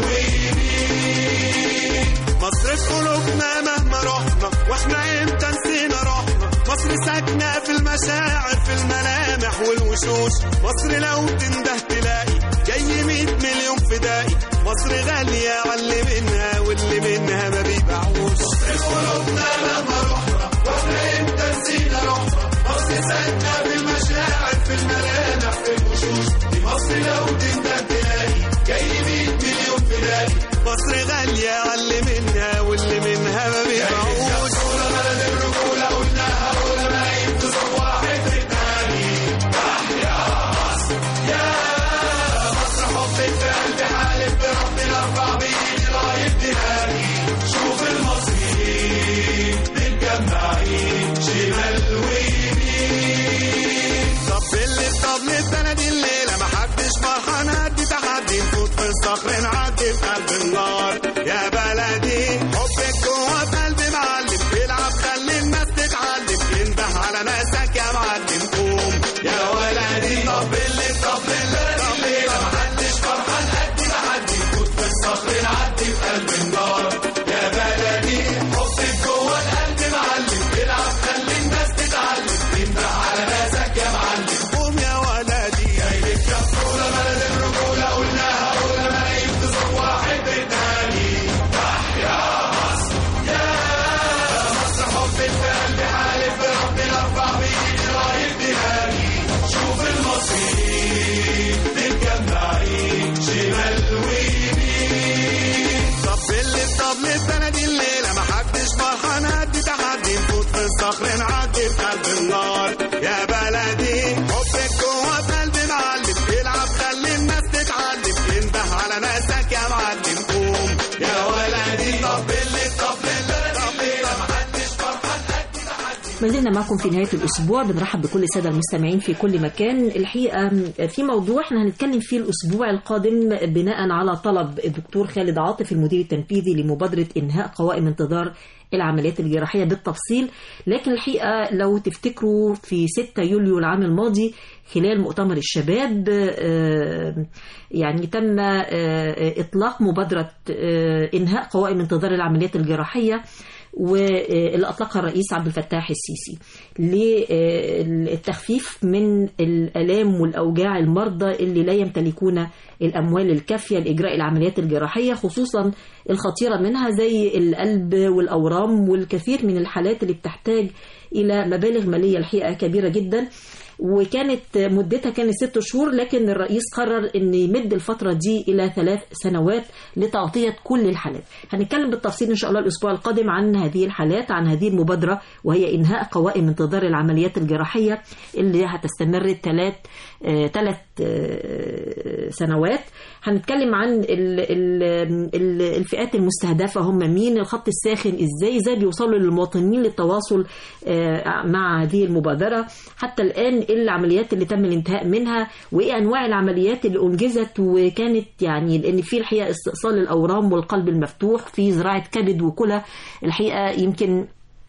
Speaker 7: ويمين مصر في قلوبنا مهما رحنا واحنا امتى نسينا روحنا مصر ساكنة في المشاعر في الملامح والوشوش مصر لو تنده تلاقي جاي 100 مليون فدائي مصر غالية على منها واللي منها ما بيبيعوش مصر في قلوبنا مهما رحنا واحنا امتى نسينا روحنا مصر ساكنة في المشاعر في الملامح في الوشوش دي مصر لو تنده تلاقي جاي 100 مليون فدائي مصر غالية على منها واللي منها ما بيبيعوش بلد الرجولة قلناها أولى ما ينتصر واحد بالتاني تحيا مصر يا مصر حبك في قلبي حالف بربي الأربع بإيدي رايح دهاني شوف المصريين متجمعين شمال ويمين طب اللي طب للبلد الليلة ما حدش فرحان هدي تحدي نفوت في الصخر نعدي في قلب النار يا بلدي حبك جوه في قلبي معلم بيلعب خلي الناس تتعلم انده على ناسك يا معلم قوم يا ولدي طب اللي طب اللي طب الليلة ما حدش فرحان هدي تحدي نفوت في الصخر نعدي في قلب النار يا بلدي حبك جوه القلب معلم بيلعب خلي الناس تتعلم انده على ناسك يا معلم قوم يا ولدي جاي لك يا بطولة بلد الرجولة قلناها أولى ما ينتصر واحد بالتاني تحيا مصر يا مصر حبك في قلبي حالف بربي الأربع بإيدي رايح دهاني شوف المصريين متجمعين شمال ويمين طب اللي طب للبلد الليلة ما حدش فرحان هدي تحدي نفوت في الصخر نعدي في قلب النار يا بلدي حبك جوه في قلبي معلم العب خلي الناس تتعلم انده على ناسك يا معلم قوم يا ولدي طب اللي طب اللي طب اللي ما حدش فرحان هدي تحدي
Speaker 1: ما زلنا معكم في نهاية الأسبوع بنرحب بكل السادة المستمعين في كل مكان الحقيقة في موضوع احنا هنتكلم فيه الأسبوع القادم بناء على طلب الدكتور خالد عاطف المدير التنفيذي لمبادرة إنهاء قوائم انتظار العمليات الجراحية بالتفصيل لكن الحقيقة لو تفتكروا في 6 يوليو العام الماضي خلال مؤتمر الشباب آه، يعني تم آه، إطلاق مبادرة آه، إنهاء قوائم انتظار العمليات الجراحية واللي أطلقها الرئيس عبد الفتاح السيسي للتخفيف من الآلام والأوجاع المرضى اللي لا يمتلكون الأموال الكافية لإجراء العمليات الجراحية خصوصا الخطيرة منها زي القلب والأورام والكثير من الحالات اللي بتحتاج إلى مبالغ مالية الحقيقة كبيرة جدا وكانت مدتها كانت ست شهور لكن الرئيس قرر ان يمد الفتره دي الى ثلاث سنوات لتغطيه كل الحالات. هنتكلم بالتفصيل ان شاء الله الاسبوع القادم عن هذه الحالات عن هذه المبادره وهي انهاء قوائم انتظار العمليات الجراحيه اللي هتستمر ثلاث ثلاث سنوات. هنتكلم عن ال ال ال الفئات المستهدفه هم مين الخط الساخن ازاي ازاي بيوصلوا للمواطنين للتواصل آه، مع هذه المبادره حتى الان ايه العمليات اللي تم الانتهاء منها وايه انواع العمليات اللي انجزت وكانت يعني لان في الحقيقه استئصال الاورام والقلب المفتوح في زراعه كبد وكلى الحقيقه يمكن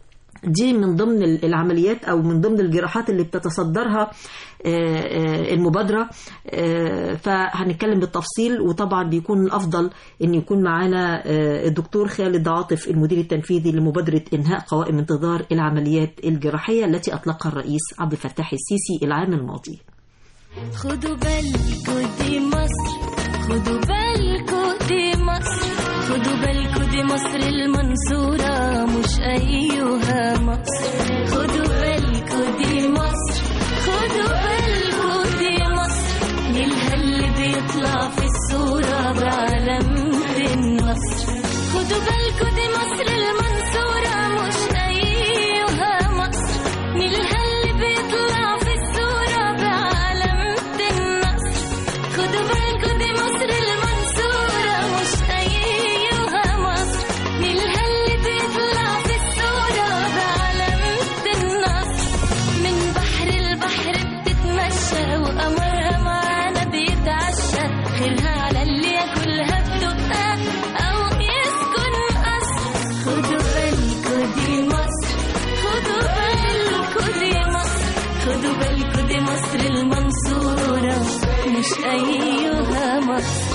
Speaker 1: دي من ضمن ال- العمليات او من ضمن الجراحات اللي بتتصدرها آه، آه، المبادره آه، فهنتكلم بالتفصيل وطبعا بيكون الافضل ان يكون معانا آه، الدكتور خالد عاطف المدير التنفيذي لمبادره انهاء قوائم انتظار العمليات الجراحيه التي اطلقها الرئيس عبد الفتاح السيسي العام الماضي.
Speaker 6: خدوا بالكوا دي مصر خدوا بالكوا دي مصر خدوا بالكوا دي مصر المنصورة مش أيها مصر خدوا بالكوا دي مصر خدوا بالكوا دي مصر نيلها اللي بيطلع في الصورة بعلامة النصر خدوا بالكوا دي مصر المنصورة مش أيها مصر نيلها اللي بيطلع في الصورة بعلامة النصر خدوا بالكوا دي مصر المنصورة مش أيها مصر نيلها اللي بيطلع في الصورة بعلامة النصر من بحر البحر بتتمشى وقمرها معانا بيتعشى خيرها على اللي ياكلها بدقها أو يسكن قصر خدوا بالكوا دي مصر خدوا بالكوا دي مصر خدوا بالكوا دي مصر المنصورة مش أيها مصر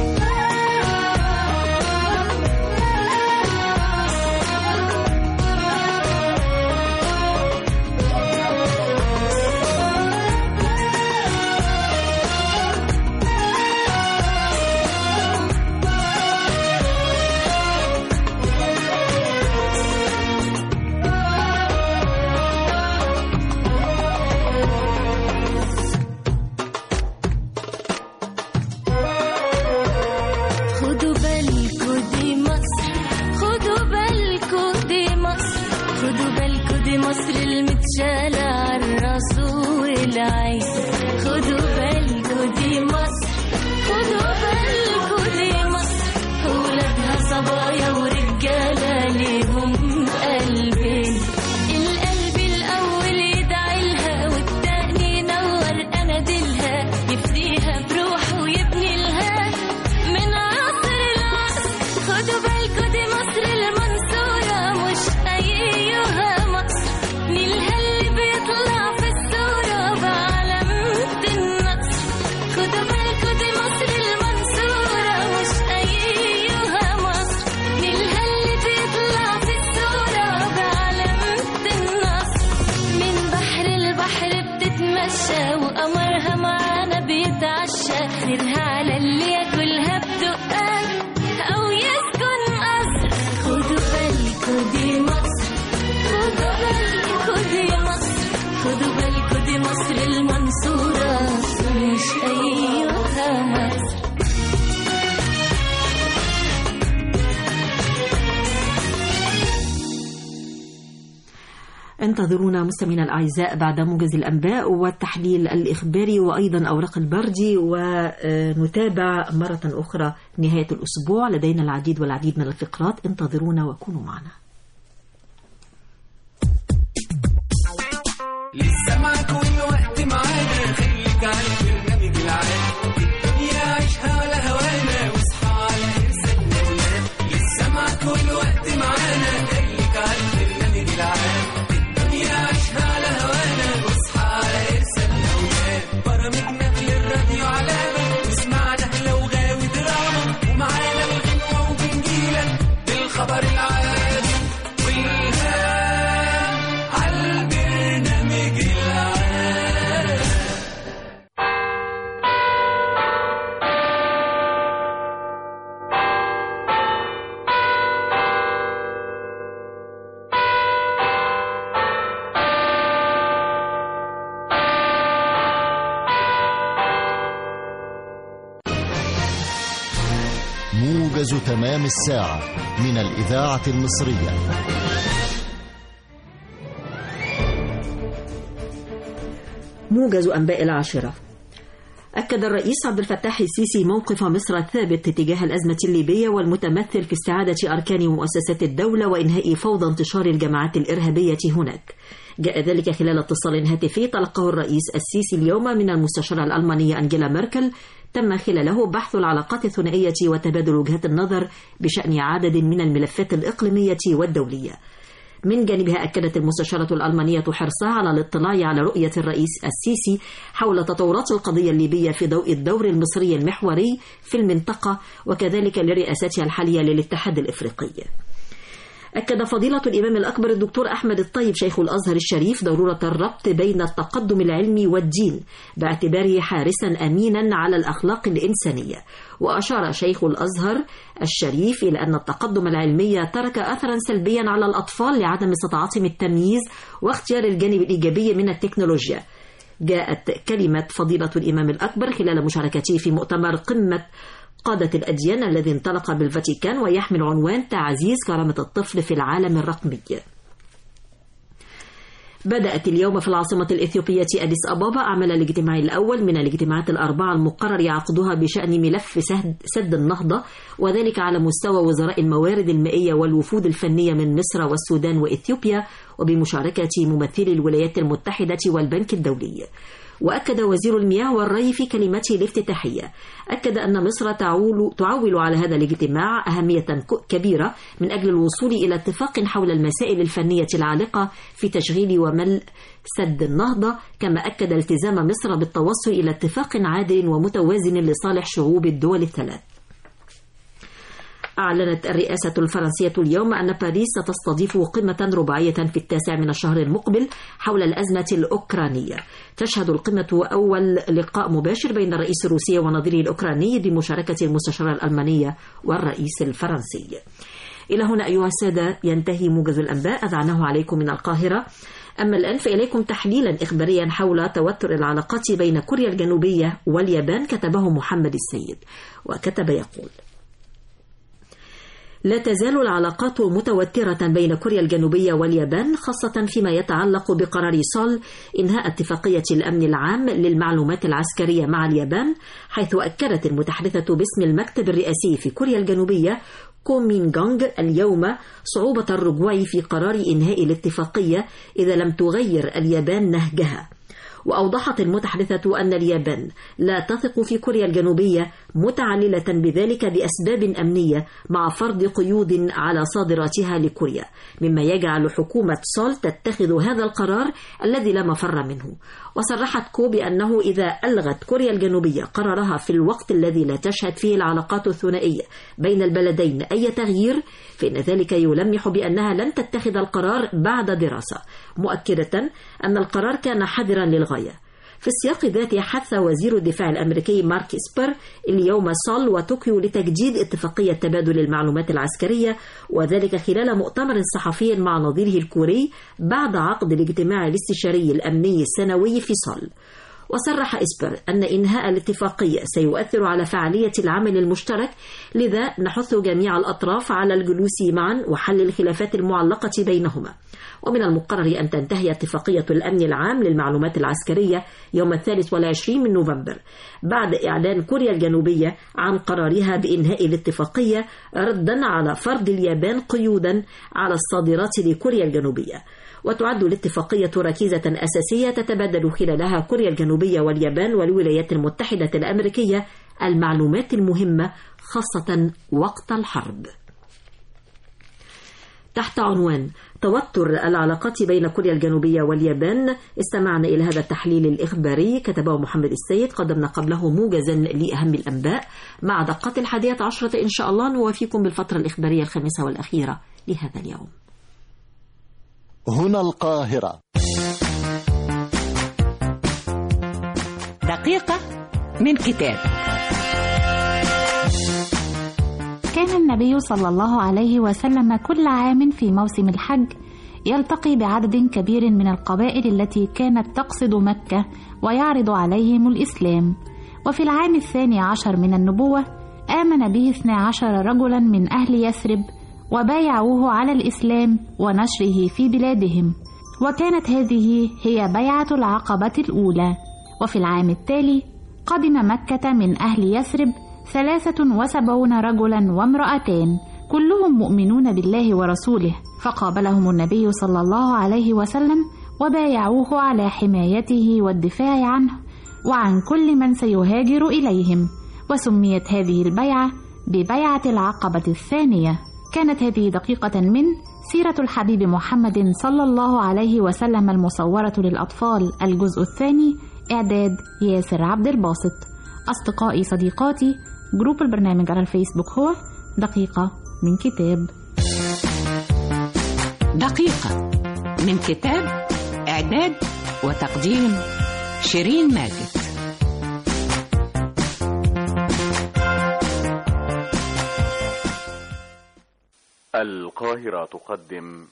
Speaker 6: خدوا بالكوا دي مصر خدوا بالكوا دي مصر خدوا بالكوا دي مصر المتشالة عالراس والعين خدوا بالكوا دي مصر خدوا بالكوا دي مصر ولادها صبايا ورجالة ليهم قلبين القلب الأول يدعي لها والتاني ينور أناديلها يفديها بروحه ويبني لها من عصر العصر خدوا بالكوا دي مصر المنصورة مش أيها مصر نيلها اللي بيطلع في الصورة بعلامة النصر خدوا بالكوا دي مصر المنصورة مش أيها مصر نيلها اللي بيطلع في الصورة بعلامة النصر من بحر البحر بتتمشى وقمرها معانا بيتعشى خيرها على اللي ياكلها بدقها أو يسكن قصر خدوا بالكوا دي مصر خدوا بالكوا دي مصر خدوا بالكوا دي مصر المنصورة مش أيها مصر
Speaker 1: انتظرونا مستمعينا الاعزاء بعد موجز الانباء والتحليل الاخباري وايضا اوراق البردي ونتابع مره اخرى نهايه الاسبوع لدينا العديد والعديد من الفقرات انتظرونا وكونوا معنا.
Speaker 8: لسه معاك والوقت معانا خليك على البرنامج العام الدنيا عيشها على هوانا واصحى على ارسالنا ونام لسه معاك والوقت معانا خليك على البرنامج العام الدنيا عيشها على هوانا واصحى على ارسالنا ونام برامجنا للراديو علامة واسمعنا لو غاوي دراما ومعانا الغنوة وبنجيلك بالخبر العادي والهام عالبرنامج العام
Speaker 9: موجز تمام الساعة من الإذاعة المصرية
Speaker 1: موجز انباء العاشره. أكد الرئيس عبد الفتاح السيسي موقف مصر الثابت تجاه الأزمة الليبية والمتمثل في استعادة أركان مؤسسات الدولة وإنهاء فوضى انتشار الجماعات الإرهابية هناك. جاء ذلك خلال اتصال هاتفي تلقاه الرئيس السيسي اليوم من المستشارة الألمانية أنجيلا ميركل تم خلاله بحث العلاقات الثنائية وتبادل وجهات النظر بشأن عدد من الملفات الإقليمية والدولية. من جانبها أكدت المستشارة الألمانية حرصها على الاطلاع على رؤية الرئيس السيسي حول تطورات القضية الليبية في ضوء الدور المصري المحوري في المنطقة وكذلك لرئاستها الحالية للاتحاد الإفريقي أكد فضيلة الإمام الأكبر الدكتور أحمد الطيب شيخ الأزهر الشريف ضرورة الربط بين التقدم العلمي والدين باعتباره حارسا أمينا على الأخلاق الإنسانية وأشار شيخ الأزهر الشريف إلى أن التقدم العلمي ترك أثرا سلبيا على الأطفال لعدم استطاعتهم التمييز واختيار الجانب الإيجابي من التكنولوجيا جاءت كلمة فضيلة الإمام الأكبر خلال مشاركته في مؤتمر قمة قادة الأديان الذي انطلق بالفاتيكان ويحمل عنوان تعزيز كرامة الطفل في العالم الرقمي بدأت اليوم في العاصمة الإثيوبية أديس أبابا أعمال الاجتماع الأول من الاجتماعات الأربعة المقرر عقدها بشأن ملف سد, سد النهضة وذلك على مستوى وزراء الموارد المائية والوفود الفنية من مصر والسودان وإثيوبيا وبمشاركة ممثلي الولايات المتحدة والبنك الدولي وأكد وزير المياه والري في كلمته الافتتاحية أكد أن مصر تعول, تعول على هذا الاجتماع أهمية كبيرة من أجل الوصول إلى اتفاق حول المسائل الفنية العالقة في تشغيل وملء سد النهضة كما أكد التزام مصر بالتوصل إلى اتفاق عادل ومتوازن لصالح شعوب الدول الثلاث أعلنت الرئاسة الفرنسية اليوم أن باريس ستستضيف قمة رباعية في التاسع من الشهر المقبل حول الأزمة الأوكرانية تشهد القمة أول لقاء مباشر بين الرئيس الروسي ونظيره الأوكراني بمشاركة المستشارة الألمانية والرئيس الفرنسي إلى هنا أيها السادة ينتهي موجز الأنباء أذعناه عليكم من القاهرة أما الآن فإليكم تحليلا إخباريا حول توتر العلاقات بين كوريا الجنوبية واليابان كتبه محمد السيد وكتب يقول لا تزال العلاقات متوترة بين كوريا الجنوبية واليابان خاصة فيما يتعلق بقرار سول إنهاء اتفاقية الأمن العام للمعلومات العسكرية مع اليابان حيث أكدت المتحدثة باسم المكتب الرئاسي في كوريا الجنوبية كومين جونغ اليوم صعوبة الرجوع في قرار إنهاء الاتفاقية إذا لم تغير اليابان نهجها وأوضحت المتحدثة أن اليابان لا تثق في كوريا الجنوبية متعللة بذلك بأسباب أمنية مع فرض قيود على صادراتها لكوريا مما يجعل حكومة سول تتخذ هذا القرار الذي لا مفر منه وصرحت كو بأنه إذا ألغت كوريا الجنوبية قرارها في الوقت الذي لا تشهد فيه العلاقات الثنائية بين البلدين أي تغيير فإن ذلك يلمح بأنها لن تتخذ القرار بعد دراسة مؤكدة أن القرار كان حذرا للغاية في السياق ذاته حث وزير الدفاع الأمريكي مارك إسبر اليوم سول وطوكيو لتجديد اتفاقية تبادل المعلومات العسكرية وذلك خلال مؤتمر صحفي مع نظيره الكوري بعد عقد الاجتماع الاستشاري الأمني السنوي في سول وصرح إسبر أن إنهاء الاتفاقية سيؤثر على فعالية العمل المشترك لذا نحث جميع الأطراف على الجلوس معا وحل الخلافات المعلقة بينهما ومن المقرر أن تنتهي اتفاقية الأمن العام للمعلومات العسكرية يوم الثالث والعشرين من نوفمبر بعد إعلان كوريا الجنوبية عن قرارها بإنهاء الاتفاقية ردا على فرض اليابان قيودا على الصادرات لكوريا الجنوبية وتعد الاتفاقية ركيزة أساسية تتبادل خلالها كوريا الجنوبية واليابان والولايات المتحدة الأمريكية المعلومات المهمة خاصة وقت الحرب. تحت عنوان توتر العلاقات بين كوريا الجنوبية واليابان استمعنا إلى هذا التحليل الإخباري كتبه محمد السيد قدمنا قبله موجزا لأهم الأنباء مع دقات الحادية عشرة إن شاء الله نوافيكم بالفترة الإخبارية الخامسة والأخيرة لهذا اليوم
Speaker 9: هنا القاهرة
Speaker 10: دقيقة من كتاب
Speaker 11: كان النبي صلى الله عليه وسلم كل عام في موسم الحج يلتقي بعدد كبير من القبائل التي كانت تقصد مكة ويعرض عليهم الإسلام وفي العام الثاني عشر من النبوة آمن به اثنى عشر رجلا من أهل يثرب وبايعوه على الإسلام ونشره في بلادهم وكانت هذه هي بيعة العقبة الأولى وفي العام التالي قدم مكة من أهل يثرب ثلاثة وسبعون رجلا وامرأتان كلهم مؤمنون بالله ورسوله فقابلهم النبي صلى الله عليه وسلم وبايعوه على حمايته والدفاع عنه وعن كل من سيهاجر إليهم وسميت هذه البيعة ببيعة العقبة الثانية كانت هذه دقيقة من سيرة الحبيب محمد صلى الله عليه وسلم المصورة للأطفال الجزء الثاني إعداد ياسر عبد الباسط أصدقائي صديقاتي جروب البرنامج على الفيسبوك هو دقيقة من كتاب
Speaker 10: دقيقة من كتاب إعداد وتقديم شيرين ماجد
Speaker 2: القاهرة تقدم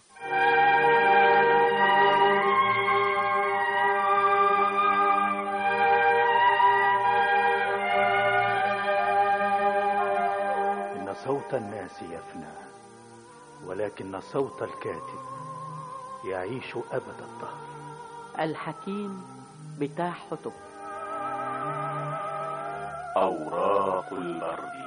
Speaker 12: إن صوت الناس يفنى ولكن صوت الكاتب يعيش أبد الدهر
Speaker 13: الحكيم بتاع حتب
Speaker 2: أوراق الأرض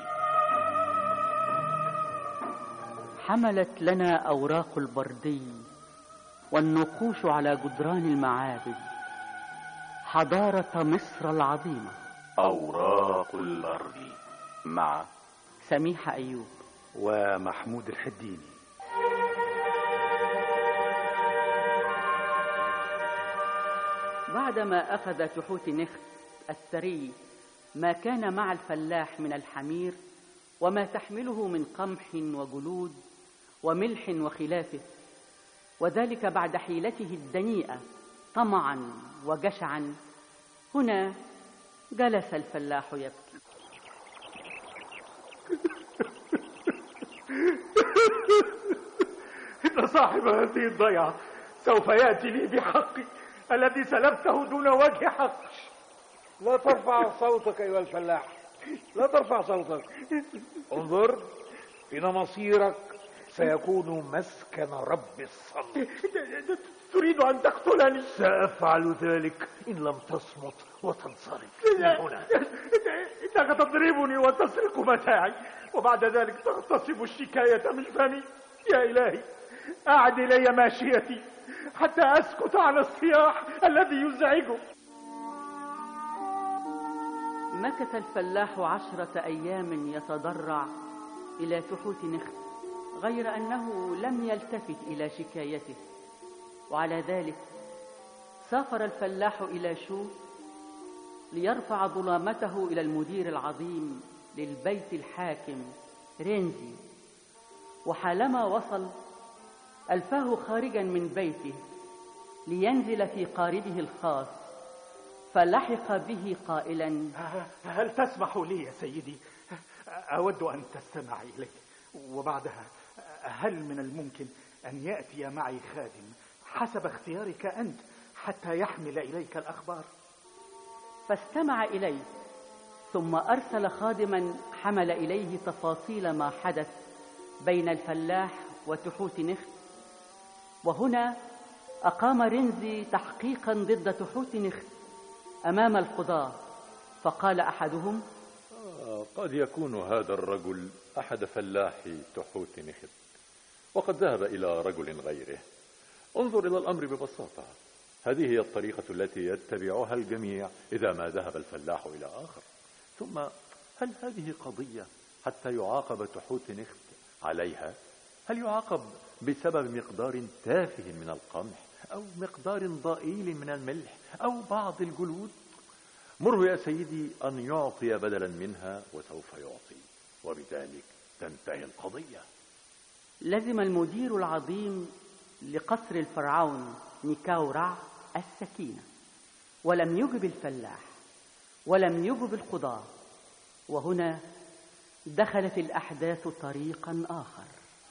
Speaker 13: حملت لنا أوراق البردي والنقوش على جدران المعابد حضارة مصر العظيمة
Speaker 2: أوراق الأرض مع
Speaker 13: سميحة أيوب
Speaker 12: ومحمود الحديني
Speaker 13: بعدما أخذ تحوت نخت الثري ما كان مع الفلاح من الحمير وما تحمله من قمح وجلود وملح وخلافه وذلك بعد حيلته الدنيئة طمعا وجشعا هنا جلس الفلاح يبكي
Speaker 12: إن صاحب هذه الضيعة سوف يأتي لي بحقي الذي سلبته دون وجه حق
Speaker 14: لا ترفع صوتك أيها الفلاح لا ترفع صوتك انظر إن مصيرك سيكون مسكن رب الصلب
Speaker 12: تريد أن تقتلني
Speaker 14: سأفعل ذلك إن لم تصمت وتنصرف من هنا
Speaker 12: إنك تضربني وتسرق متاعي وبعد ذلك تغتصب الشكاية من فمي يا إلهي أعد إلي ماشيتي حتى أسكت عن الصياح الذي يزعجك
Speaker 13: مكث الفلاح عشرة أيام يتضرع إلى تحوت نخت غير أنه لم يلتفت إلى شكايته وعلى ذلك سافر الفلاح إلى شو ليرفع ظلامته إلى المدير العظيم للبيت الحاكم رينزي وحالما وصل ألفاه خارجا من بيته لينزل في قاربه الخاص فلحق به قائلا
Speaker 12: هل تسمح لي يا سيدي أود أن تستمع إلي وبعدها هل من الممكن أن يأتي معي خادم حسب اختيارك أنت حتى يحمل إليك الأخبار
Speaker 13: فاستمع إليه ثم أرسل خادما حمل إليه تفاصيل ما حدث بين الفلاح وتحوت نخت وهنا أقام رنزي تحقيقا ضد تحوت نخت أمام القضاة فقال أحدهم
Speaker 15: آه، قد يكون هذا الرجل أحد فلاحي تحوت نخت وقد ذهب إلى رجل غيره انظر إلى الأمر ببساطة هذه هي الطريقة التي يتبعها الجميع إذا ما ذهب الفلاح إلى آخر ثم هل هذه قضية حتى يعاقب تحوت نخت عليها هل يعاقب بسبب مقدار تافه من القمح أو مقدار ضئيل من الملح أو بعض الجلود مره يا سيدي أن يعطي بدلا منها وسوف يعطي وبذلك تنتهي القضية
Speaker 13: لزم المدير العظيم لقصر الفرعون نيكاورع السكينة ولم يجب الفلاح ولم يجب القضاة وهنا دخلت الأحداث طريقا آخر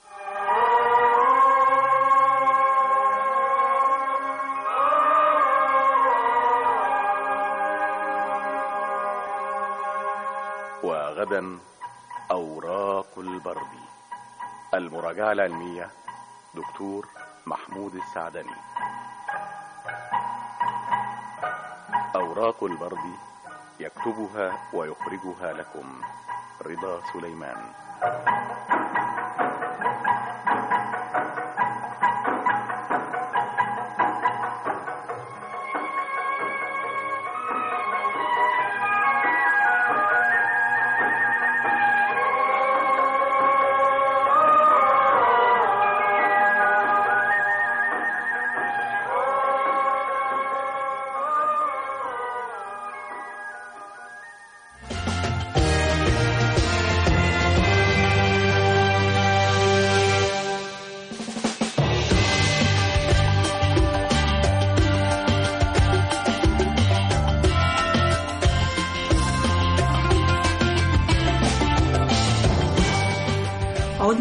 Speaker 2: وغدا أوراق البرد المراجعة العلمية دكتور محمود السعدني أوراق البرد يكتبها ويخرجها لكم رضا سليمان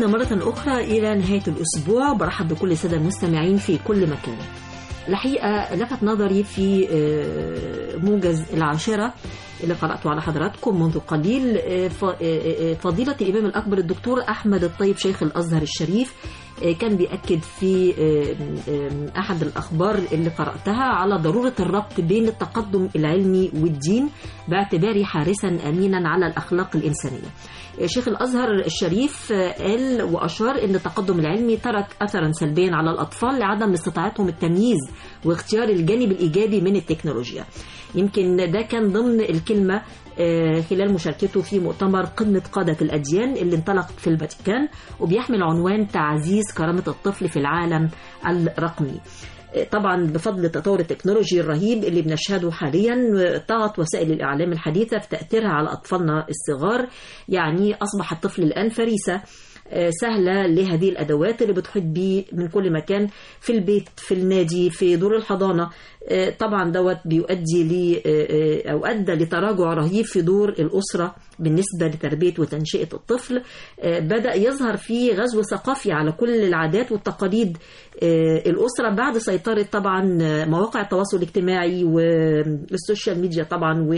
Speaker 1: عدنا مرة أخرى إلى نهاية الأسبوع برحب بكل السادة المستمعين في كل مكان الحقيقة لفت نظري في آه، موجز العاشرة اللي قرأته على حضراتكم منذ قليل آه، ف- آه، آه، فضيلة الإمام الأكبر الدكتور أحمد الطيب شيخ الأزهر الشريف آه، كان بيأكد في آه، آه، أحد الأخبار اللي قرأتها على ضرورة الربط بين التقدم العلمي والدين باعتباره حارسا أمينا على الأخلاق الإنسانية شيخ الأزهر الشريف قال وأشار أن التقدم العلمي ترك أثرا سلبيا على الأطفال لعدم استطاعتهم التمييز واختيار الجانب الإيجابي من التكنولوجيا يمكن ده كان ضمن الكلمة آه، خلال مشاركته في مؤتمر قمة قادة الأديان اللي انطلق في الفاتيكان وبيحمل عنوان تعزيز كرامة الطفل في العالم الرقمي طبعا بفضل التطور التكنولوجي الرهيب اللي بنشهده حاليا طغت وسائل الإعلام الحديثة في تأثيرها على أطفالنا الصغار يعني أصبح الطفل الآن فريسة آه، سهلة لهذه الأدوات اللي بتحيط بيه من كل مكان في البيت في النادي في دور الحضانة آه، طبعا دوت بيؤدي ل آه، آه، أو أدى لتراجع رهيب في دور الأسرة بالنسبة لتربية وتنشئة الطفل آه، بدأ يظهر فيه غزو ثقافي على كل العادات والتقاليد آه، الأسرة بعد سيطرة طبعا آه، مواقع التواصل الاجتماعي والسوشيال ميديا طبعا و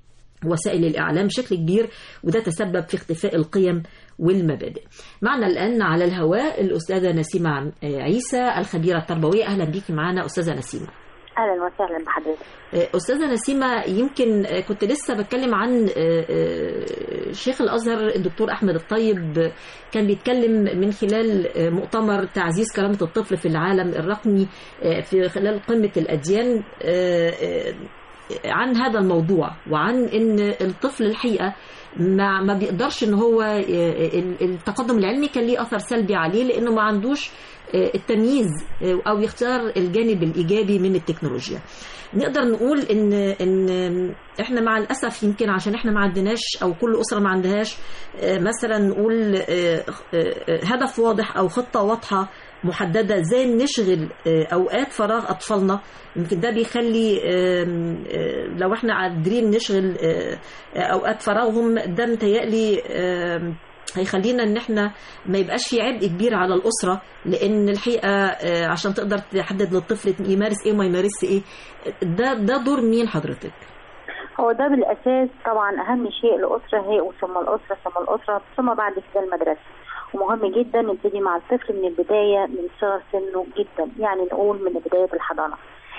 Speaker 1: وسائل الإعلام بشكل كبير وده تسبب في اختفاء القيم والمبادئ معنا الآن على الهواء الأستاذة نسيمة عم- آه، عيسى الخبيرة التربوية أهلا بيكي معنا أستاذة نسيمة
Speaker 16: اهلا وسهلا بحضرتك
Speaker 1: آه، أستاذة نسيمة يمكن آه، كنت لسه بتكلم عن آه، آه، شيخ الأزهر الدكتور أحمد الطيب آه، كان بيتكلم من خلال آه، مؤتمر تعزيز كرامة الطفل في العالم الرقمي آه، في خلال قمة الأديان آه، آه، عن هذا الموضوع وعن ان الطفل الحقيقه ما ما بيقدرش ان هو آه، ال- التقدم العلمي كان ليه اثر سلبي عليه لانه ما عندوش آه، التمييز آه، او يختار الجانب الايجابي من التكنولوجيا نقدر نقول ان ان احنا مع الاسف يمكن عشان احنا ما عندناش او كل اسره ما عندهاش آه، مثلا نقول آه، آه، هدف واضح او خطه واضحه محدده ازاي نشغل آه، اوقات فراغ اطفالنا يمكن ده بيخلي آم، آه، لو احنا قادرين نشغل آه، آه، اوقات فراغهم ده متهيألي آم، هيخلينا ان احنا ما يبقاش في عبء كبير على الاسره لان الحقيقه آه، عشان تقدر تحدد للطفل يمارس ايه وما يمارسش ايه ده ده دور مين حضرتك؟
Speaker 16: هو ده بالاساس طبعا اهم شيء الاسره هي ثم الاسره ثم الاسره ثم بعد كده المدرسه ومهم جدا نبتدي مع الطفل من البدايه من صغر سنه جدا يعني نقول من بدايه الحضانه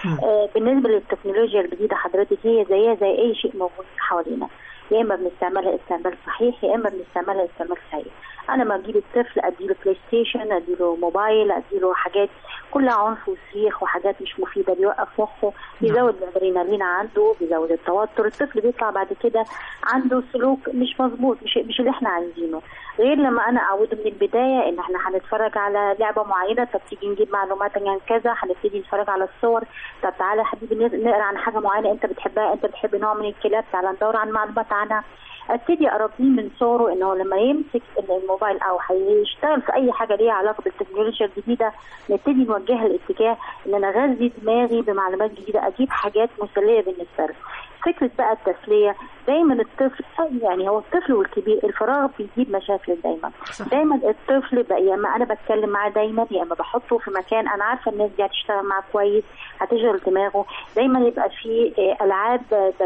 Speaker 16: آه بالنسبه للتكنولوجيا الجديده حضرتك هي زيها زي اي شيء موجود حوالينا يا اما بنستعملها استعمال صحيح يا اما بنستعملها استعمال سيء انا ما اجيب الطفل اديله بلاي ستيشن اديله موبايل اديله حاجات كلها عنف وصريخ وحاجات مش مفيده بيوقف مخه بيزود الادرينالين عنده بيزود التوتر الطفل بيطلع بعد كده عنده سلوك مش مظبوط مش مش اللي احنا عايزينه غير لما انا اعوده من البدايه ان احنا هنتفرج على لعبه معينه طب تيجي نجيب معلومات عن كذا هنبتدي نتفرج على الصور طب تعالى يا حبيبي نقرا عن حاجه معينه انت بتحبها انت بتحب نوع من الكلاب تعالى ندور عن معلومات عنها ابتدي اربيه من صغره ان هو لما يمسك الموبايل او هيشتغل في اي حاجه ليها علاقه بالتكنولوجيا الجديده نبتدي نوجهها الاتجاه ان انا اغذي دماغي بمعلومات جديده اجيب حاجات مسليه بالنسبه له فكره بقى التسليه دايما الطفل يعني هو الطفل والكبير الفراغ بيجيب مشاكل دايما صح. دايما الطفل بقى يا اما انا بتكلم معاه دايما يا اما بحطه في مكان انا عارفه الناس دي هتشتغل معاه كويس هتشغل دماغه دايما يبقى في العاب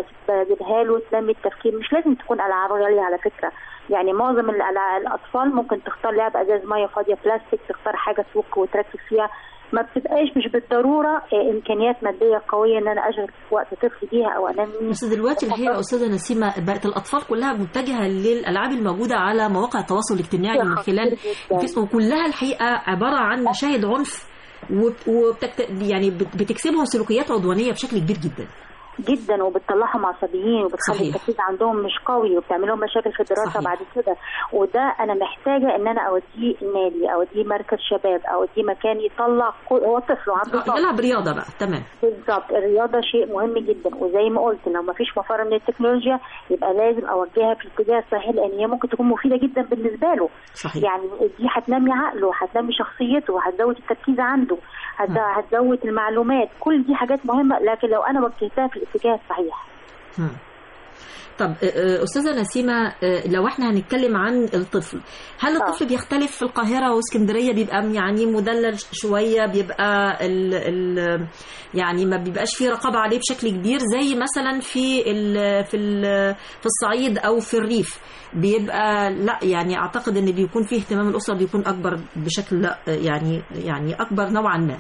Speaker 16: بجيبها له تنمي التفكير مش لازم تكون العاب غاليه على فكره يعني معظم الاطفال ممكن تختار لعبه ازاز ميه فاضيه بلاستيك تختار حاجه تفك وتركز فيها ما بتبقاش مش بالضروره امكانيات ماديه قويه ان انا اشغل وقت طفل بيها او انمي
Speaker 1: بس دلوقتي الحقيقه استاذه نسيمه بقت الاطفال كلها متجهه للالعاب الموجوده على مواقع التواصل الاجتماعي من خلال الفيسبوك كلها الحقيقه عباره عن مشاهد عنف وبتكت... يعني بتكسبهم سلوكيات عدوانيه بشكل كبير جدا
Speaker 16: جدا وبتطلعهم عصبيين وبتخلي التركيز عندهم مش قوي وبتعمل لهم مشاكل في الدراسه صحيح. بعد كده وده انا محتاجه ان انا اوديه النادي اوديه مركز شباب اوديه مكان يطلع هو طفل عنده
Speaker 1: يلعب رياضه بقى تمام
Speaker 16: بالظبط الرياضه شيء مهم جدا وزي ما قلت لو ما فيش مفر من التكنولوجيا يبقى لازم اوجهها في الاتجاه الصحيح لان هي ممكن تكون مفيده جدا بالنسبه له
Speaker 1: صحيح.
Speaker 16: يعني دي هتنمي عقله هتنمي شخصيته وهتزود التركيز عنده هتزود المعلومات كل دي حاجات مهمه لكن لو انا وجهتها في الاتجاه الصحيح
Speaker 1: طب آه، آه، استاذه نسيمه آه، لو احنا هنتكلم عن الطفل هل الطفل بيختلف في القاهره واسكندريه بيبقى يعني مدلل شويه بيبقى ال ال يعني ما بيبقاش فيه رقابه عليه بشكل كبير زي مثلا في ال في ال في الصعيد او في الريف بيبقى لا يعني اعتقد ان بيكون فيه اهتمام الاسره بيكون اكبر بشكل لا يعني يعني اكبر نوعا ما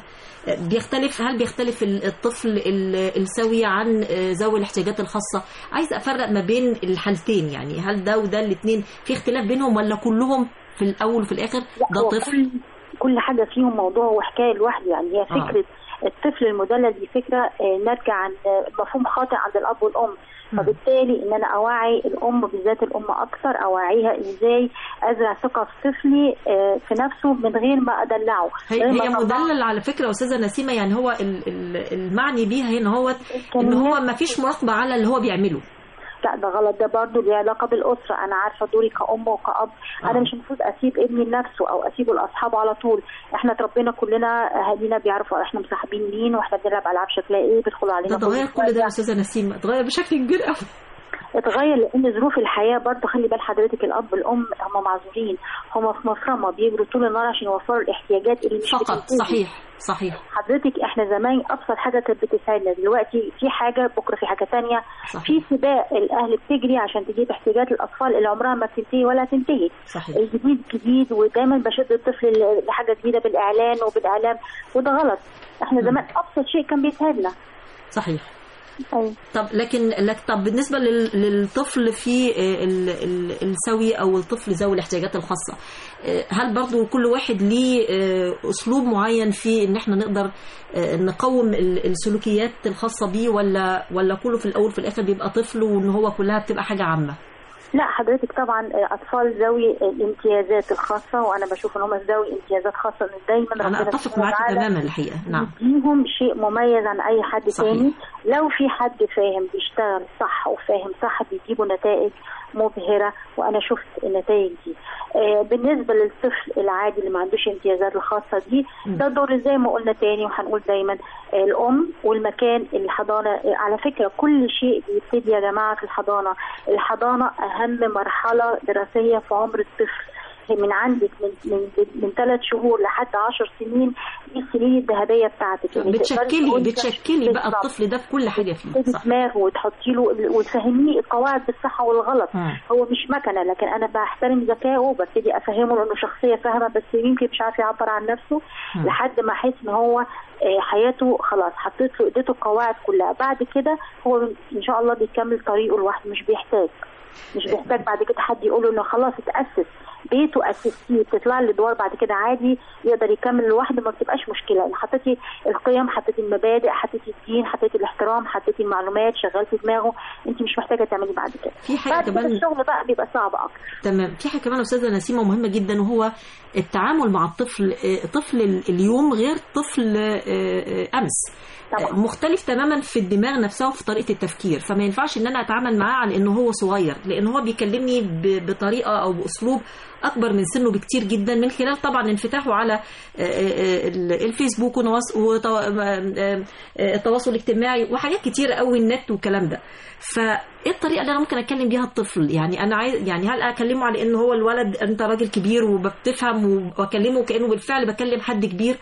Speaker 1: بيختلف هل بيختلف الطفل ال- السوي عن ذوي الاحتياجات الخاصه عايز افرق ما بين الحالتين يعني هل ده وده الاثنين في اختلاف بينهم ولا كلهم في الاول وفي الاخر ده
Speaker 16: هو
Speaker 1: طفل
Speaker 16: كل كل حاجه فيهم موضوع وحكايه لوحده يعني هي
Speaker 1: آه.
Speaker 16: فكره الطفل المدلل دي فكره آه، ناتجه عن آه، مفهوم خاطئ عند الاب والام فبالتالي ان انا اوعي الام بالذات الام اكثر اوعيها ازاي ازرع ثقه في طفلي آه، في نفسه من غير ما ادلعه
Speaker 1: هي,
Speaker 16: من غير
Speaker 1: هي
Speaker 16: ما أطلعه.
Speaker 1: مدلل على فكره استاذه نسيمه يعني هو ال- ال- المعني بيها هنا هو ان هو ما فيش مراقبه على اللي هو بيعمله
Speaker 16: لا ده غلط ده برضه ليه علاقه بالاسره انا عارفه دوري كأم وكأب انا مش المفروض اسيب ابني لنفسه او اسيبه لاصحابه على طول احنا اتربينا كلنا اهالينا بيعرفوا احنا مصاحبين مين واحنا بنلعب العاب شكلها ايه بيدخلوا علينا
Speaker 1: ده اتغير كل ده يا استاذه نسيمه اتغير بشكل كبير قوي
Speaker 16: اتغير لان ظروف الحياه برضه خلي بال حضرتك الاب والام هم معذورين هم في مفرمه بيجروا طول النهار عشان يوفروا الاحتياجات اللي مش
Speaker 1: فقط
Speaker 16: بتنتهي.
Speaker 1: صحيح صحيح
Speaker 16: حضرتك احنا زمان ابسط حاجه كانت بتساعدنا دلوقتي في حاجه بكره في حاجه تانية
Speaker 1: صحيح.
Speaker 16: في سباق الاهل بتجري عشان تجيب احتياجات الاطفال اللي عمرها ما بتنتهي ولا تنتهي
Speaker 1: صحيح.
Speaker 16: الجديد جديد ودايما بشد الطفل ل- لحاجه جديده بالاعلان وبالاعلام وده غلط احنا زمان ابسط شيء كان بيساعدنا
Speaker 1: صحيح
Speaker 16: أيوة.
Speaker 1: طب لكن لك طب بالنسبه لل- للطفل في آه، ال- ال- السوي او الطفل ذوي الاحتياجات الخاصه آه، هل برضو كل واحد ليه آه، اسلوب معين في ان احنا نقدر آه، نقوم ال- السلوكيات الخاصه بيه ولا ولا كله في الاول في الاخر بيبقى طفل وان هو كلها بتبقى حاجه عامه
Speaker 16: لا حضرتك طبعا اطفال ذوي الامتيازات الخاصه وانا بشوف ان هم ذوي امتيازات خاصه إن دايما
Speaker 1: انا
Speaker 16: ربنا
Speaker 1: اتفق
Speaker 16: سبحانه
Speaker 1: معاك
Speaker 16: وتعالى
Speaker 1: تماما الحقيقه نعم
Speaker 16: يديهم شيء مميز عن اي حد
Speaker 1: صحيح.
Speaker 16: تاني لو في حد فاهم بيشتغل صح وفاهم صح بيجيبوا نتائج مبهره وانا شفت النتائج دي آه بالنسبه للطفل العادي اللي ما عندوش امتيازات الخاصه دي ده دور زي ما قلنا تاني وهنقول دايما آه الام والمكان الحضانه آه على فكره كل شيء بيبتدي يا جماعه في الحضانه الحضانه اهم مرحله دراسيه في عمر الطفل من عندك من من من ثلاث شهور لحد عشر سنين دي السنين الذهبيه بتاعتك اللي تقدري
Speaker 1: بتشكلي
Speaker 16: تقولي
Speaker 1: بتشكلي بقى
Speaker 16: بالظبط.
Speaker 1: الطفل ده في كل حاجه فيه
Speaker 16: تدي
Speaker 1: صح
Speaker 16: دماغه وتحطي له وتفهميه القواعد بالصح والغلط
Speaker 1: مم.
Speaker 16: هو مش مكنه لكن انا بحترم ذكائه وببتدي افهمه انه شخصيه فاهمه بس يمكن مش عارف يعبر عن نفسه
Speaker 1: مم.
Speaker 16: لحد ما احس ان هو آه، حياته خلاص حطيت له اديته القواعد كلها بعد كده هو ان شاء الله بيكمل طريقه لوحده مش بيحتاج مش بيحتاج بعد كده حد يقول له انه خلاص اتاسس بيته اسستيه بتطلع له ادوار بعد كده عادي يقدر يكمل لوحده ما بتبقاش مشكله يعني حطيتي القيم حطيتي المبادئ حطيتي الدين حطيتي الاحترام حطيتي المعلومات شغلتي دماغه انت مش محتاجه تعملي بعد كده
Speaker 1: في حاجة
Speaker 16: بعد كده
Speaker 1: كمان-
Speaker 16: الشغل بقى بيبقى صعب اكتر
Speaker 1: تمام في حاجه كمان استاذه نسيمه مهمه جدا وهو التعامل مع الطفل آه، طفل ال- اليوم غير طفل آه، آه، امس آه، مختلف تماما في الدماغ نفسها وفي طريقه التفكير فما ينفعش ان انا اتعامل معاه على انه هو صغير لان هو بيكلمني ب- بطريقه او باسلوب اكبر من سنه بكتير جدا من خلال طبعا انفتاحه على آه، آه، ال- الفيسبوك ونواص- وتو- آه، آه، التواصل الاجتماعي وحاجات كتيره قوي النت والكلام ده فايه الطريقه اللي انا ممكن اتكلم بيها الطفل يعني انا عايز يعني هل اكلمه على ان هو الولد انت راجل كبير وبتفهم واكلمه كانه بالفعل بكلم حد كبير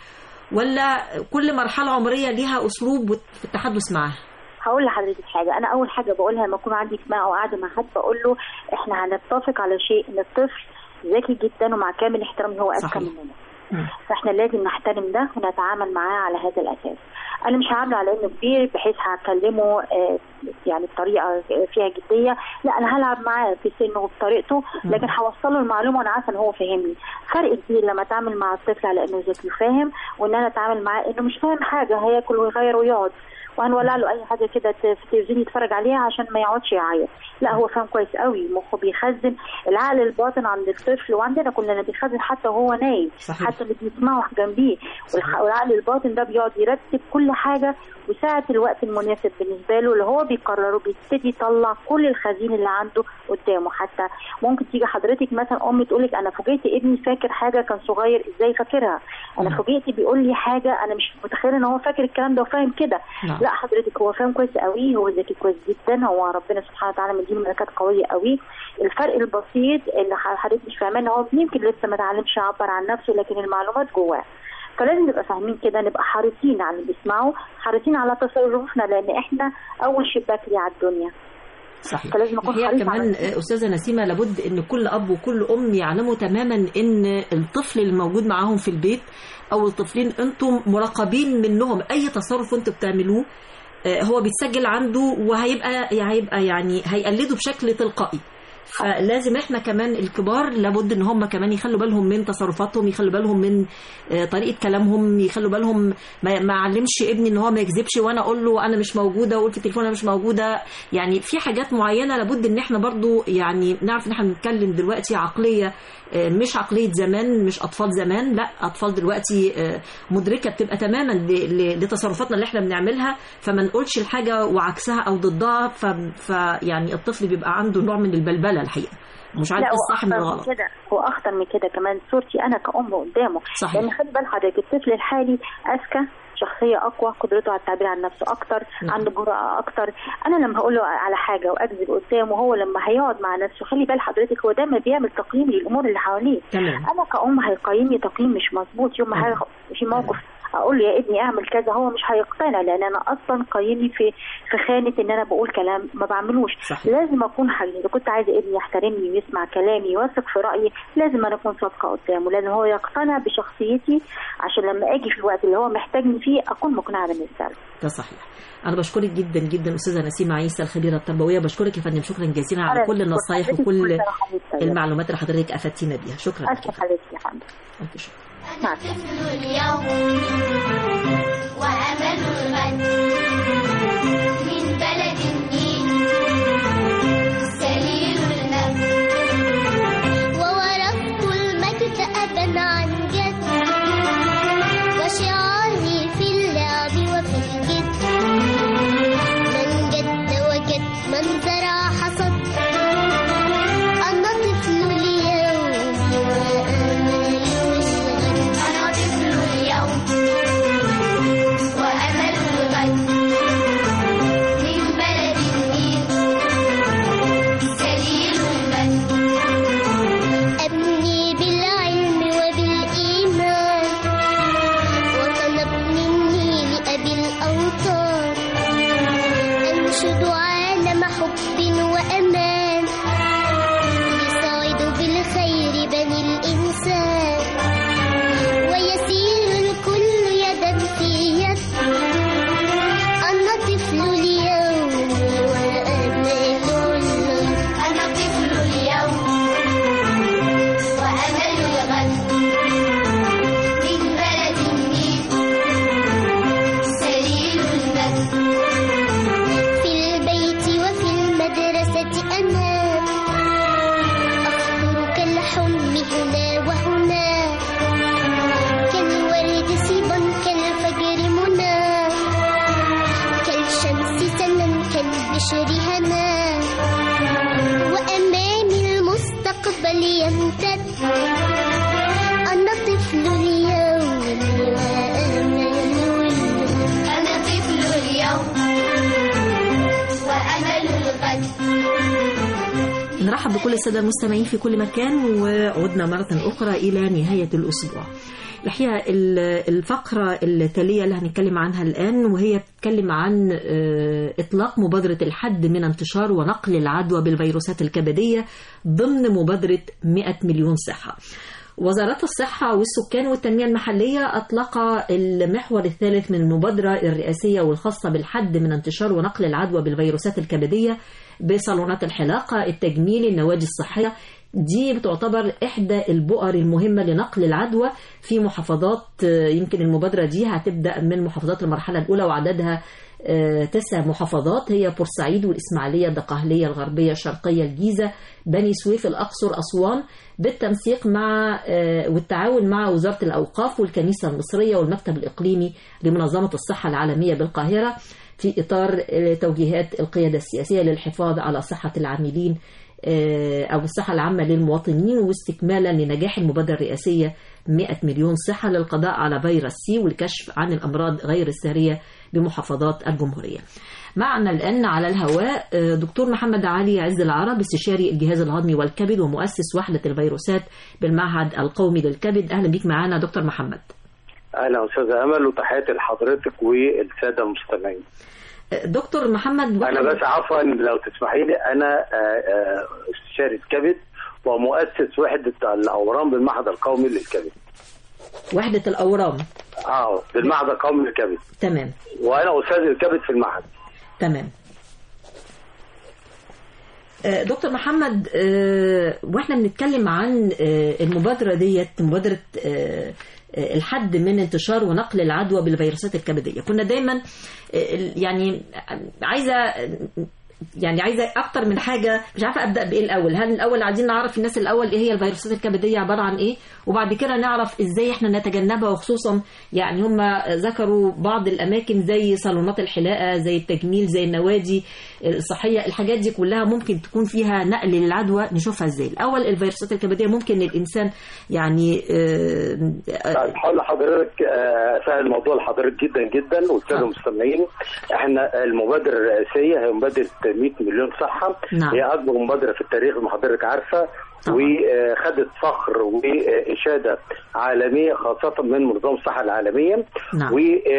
Speaker 1: ولا كل مرحله عمريه ليها اسلوب في التحدث معاه
Speaker 16: هقول لحضرتك حاجه انا اول حاجه بقولها لما اكون عندي اجتماع او قاعده مع حد بقول له احنا هنتفق على شيء ان الطفل ذكي جدا ومع كامل احترامي هو اذكى
Speaker 1: صحيح.
Speaker 16: مننا فاحنا لازم نحترم ده ونتعامل معاه على هذا الاساس انا مش هعامله على انه كبير بحيث هكلمه آه، يعني بطريقه فيها جديه لا انا هلعب معاه في سنه وبطريقته لكن هوصله المعلومه وانا عارفه ان هو فاهمني فرق كبير لما اتعامل مع الطفل على انه ذكي وفاهم وان انا اتعامل معاه انه مش فاهم حاجه هياكل ويغير ويقعد وهنولع له اي حاجه كده في التلفزيون يتفرج عليها عشان ما يقعدش يعيط لا هو فاهم كويس قوي مخه بيخزن العقل الباطن عند الطفل وعندنا كلنا بيخزن حتى وهو نايم
Speaker 1: صحيح.
Speaker 16: حتى اللي بيسمعه جنبيه والح- والعقل الباطن ده بيقعد يرتب كل حاجه وساعة الوقت المناسب بالنسبه له اللي هو بيقرره بيبتدي يطلع كل الخزين اللي عنده قدامه حتى ممكن تيجي حضرتك مثلا ام تقول لك انا فوجئت ابني فاكر حاجه كان صغير ازاي فاكرها انا
Speaker 1: نعم.
Speaker 16: فوجئت بيقول لي حاجه انا مش متخيله ان هو فاكر الكلام ده وفاهم كده
Speaker 1: نعم.
Speaker 16: لا حضرتك هو فاهم كويس قوي هو ذكي كويس جدا هو ربنا سبحانه وتعالى مديله ملكات قويه قوي الفرق البسيط اللي حضرتك مش فاهماه ان هو يمكن لسه ما اتعلمش يعبر عن نفسه لكن المعلومات جواه فلازم نبقى فاهمين كده نبقى حريصين على اللي بيسمعوا حريصين على تصرفنا لان احنا اول شباك ليه على الدنيا
Speaker 1: صحيح
Speaker 16: فلازم اكون
Speaker 1: هي
Speaker 16: حريص
Speaker 1: كمان
Speaker 16: على
Speaker 1: استاذه نسيمه لابد ان كل اب وكل ام يعلموا تماما ان الطفل الموجود معاهم في البيت او الطفلين انتم مراقبين منهم اي تصرف انتم بتعملوه آه، هو بيتسجل عنده وهيبقى هيبقى يعني هيقلده بشكل تلقائي فلازم احنا كمان الكبار لابد ان هم كمان يخلوا بالهم من تصرفاتهم يخلوا بالهم من آه، طريقه كلامهم يخلوا بالهم ما ما اعلمش ابني ان هو ما يكذبش وانا اقول له انا مش موجوده واقول في التليفون انا مش موجوده يعني في حاجات معينه لابد ان احنا برضو يعني نعرف ان احنا بنتكلم دلوقتي عقليه آه، مش عقليه زمان مش اطفال زمان لا اطفال دلوقتي آه، مدركه بتبقى تماما ل- ل- لتصرفاتنا اللي احنا بنعملها فما نقولش الحاجه وعكسها او ضدها ف- فيعني الطفل بيبقى عنده نوع من البلبله الحقيقه مش عارف
Speaker 16: لا
Speaker 1: الصح من
Speaker 16: وأخطر
Speaker 1: الغلط
Speaker 16: كده واخطر من كده كمان صورتي انا كأم قدامه
Speaker 1: صحيح.
Speaker 16: لان خلي بال حضرتك الطفل الحالي اذكى شخصية أقوى قدرته على التعبير عن نفسه أكتر
Speaker 1: نعم.
Speaker 16: عنده جرأة أكتر أنا لما هقول له على حاجة وأكذب قدامه هو لما هيقعد مع نفسه خلي بال حضرتك هو دايما بيعمل تقييم للأمور اللي حواليه
Speaker 1: تمام
Speaker 16: أنا كأم هيقيمني تقييم مش مظبوط يوم ما هي- في موقف اقول له يا ابني اعمل كذا هو مش هيقتنع لان انا اصلا قيمني في في خانه ان انا بقول كلام ما بعملوش
Speaker 1: صحيح.
Speaker 16: لازم اكون حقيقي اذا كنت عايزه ابني يحترمني ويسمع كلامي يثق في رايي لازم انا اكون صادقه قدامه لان هو يقتنع بشخصيتي عشان لما اجي في الوقت اللي هو محتاجني فيه اكون مقنعه بالنسبه له
Speaker 1: ده صحيح انا بشكرك جدا جدا استاذه نسيمه عيسى الخبيره التربويه بشكرك يا فندم شكرا جزيلا على
Speaker 16: أنا
Speaker 1: كل
Speaker 16: بشكر
Speaker 1: النصايح
Speaker 16: حضرتك
Speaker 1: وكل
Speaker 16: كل سنة وحضرتك طيبة.
Speaker 1: المعلومات اللي حضرتك افدتينا بيها شكرا
Speaker 16: اشكر حضرتك يا فندم
Speaker 1: ألف شكر.
Speaker 16: مع السلامه
Speaker 6: اليوم وأمل الغد من بلد النيل سليل النفس وورثت المجد أبا عن جد وشعاري في اللعب وفي الجد من جد وجد من زرع حصد أنا طفل اليوم وأمل الغد أنا طفل اليوم وأمل الغد من بلد النيل سليل المجد أبني بالعلم وبالإيمان وطن ابن النيل أبي الأوطان أنشد عالم حب وأمان يسعد بالخير بني الإنسان ويسير الكل يدا في يد أنا طفل اليوم وأمل الغد أنا طفل اليوم وأمل الغد من بلد النيل سليل المجد في البيت وفي المدرسة أنا أخطر كالحم هنا وهنا كالورد سيبا كالفجر منى كالشمس سنا كالبشر هنا وأمامي المستقبل يمتد أنا طفل اليوم وأمل الغد أنا طفل اليوم وأمل الغد
Speaker 1: نرحب بكل السادة المستمعين في كل مكان وعدنا مرة أخرى إلى نهاية الأسبوع الحقيقة ال- الفقرة التالية اللي هنتكلم عنها الآن وهي بتتكلم عن آه، إطلاق مبادرة الحد من انتشار ونقل العدوى بالفيروسات الكبدية ضمن مبادرة 100 مليون صحة وزارة الصحة والسكان والتنمية المحلية أطلق المحور الثالث من المبادرة الرئاسية والخاصة بالحد من انتشار ونقل العدوى بالفيروسات الكبدية بصالونات الحلاقة التجميل النوادي الصحية دي بتعتبر إحدى البؤر المهمة لنقل العدوى في محافظات آه، يمكن المبادرة دي هتبدأ من محافظات المرحلة الأولى وعددها آه، تسع محافظات هي بورسعيد والإسماعيلية الدقهلية الغربية الشرقية الجيزة بني سويف الأقصر أسوان بالتنسيق مع آه، والتعاون مع وزارة الأوقاف والكنيسة المصرية والمكتب الإقليمي لمنظمة الصحة العالمية بالقاهرة في إطار آه، توجيهات القيادة السياسية للحفاظ على صحة العاملين آه، أو الصحة العامة للمواطنين واستكمالا لنجاح المبادرة الرئاسية 100 مليون صحة للقضاء على فيروس سي والكشف عن الأمراض غير السارية بمحافظات الجمهورية معنا الآن على الهواء آه، دكتور محمد علي عز العرب استشاري الجهاز الهضمي والكبد ومؤسس وحدة الفيروسات بالمعهد القومي للكبد أهلا بك معنا دكتور محمد
Speaker 17: اهلا استاذه امل وتحياتي لحضرتك والساده المستمعين
Speaker 1: دكتور محمد
Speaker 17: انا بس عفوا لو تسمحي لي انا آه، آه، استشاري كبد ومؤسس وحده الاورام بالمعهد القومي للكبد
Speaker 1: وحدة الأورام
Speaker 17: اه بالمعهد القومي للكبد
Speaker 1: تمام
Speaker 17: وانا استاذ الكبد في المعهد
Speaker 1: تمام آه، دكتور محمد آه، واحنا بنتكلم عن آه، المبادرة ديت مبادرة آه، آه، الحد من انتشار ونقل العدوى بالفيروسات الكبدية كنا دايما آه، يعني عايزة يعني عايزة أكتر من حاجة مش عارفة أبدأ بإيه الأول هل الأول عايزين نعرف الناس الأول إيه هي الفيروسات الكبدية عبارة عن إيه وبعد كده نعرف إزاي إحنا نتجنبها وخصوصا يعني هم ذكروا بعض الأماكن زي صالونات الحلاقة زي التجميل زي النوادي الصحية الحاجات دي كلها ممكن تكون فيها نقل للعدوى نشوفها إزاي الأول الفيروسات الكبدية ممكن الإنسان يعني آه،
Speaker 17: طيب حول لحضرتك آه، سهل الموضوع لحضرتك جدا جدا والساده المستمعين احنا المبادره الرئاسيه هي مبادره 100 مليون صحه
Speaker 1: نعم.
Speaker 17: هي اكبر مبادره في التاريخ زي ما حضرتك عارفه وخدت فخر واشاده عالميه خاصه من منظمه الصحه العالميه
Speaker 1: نعم.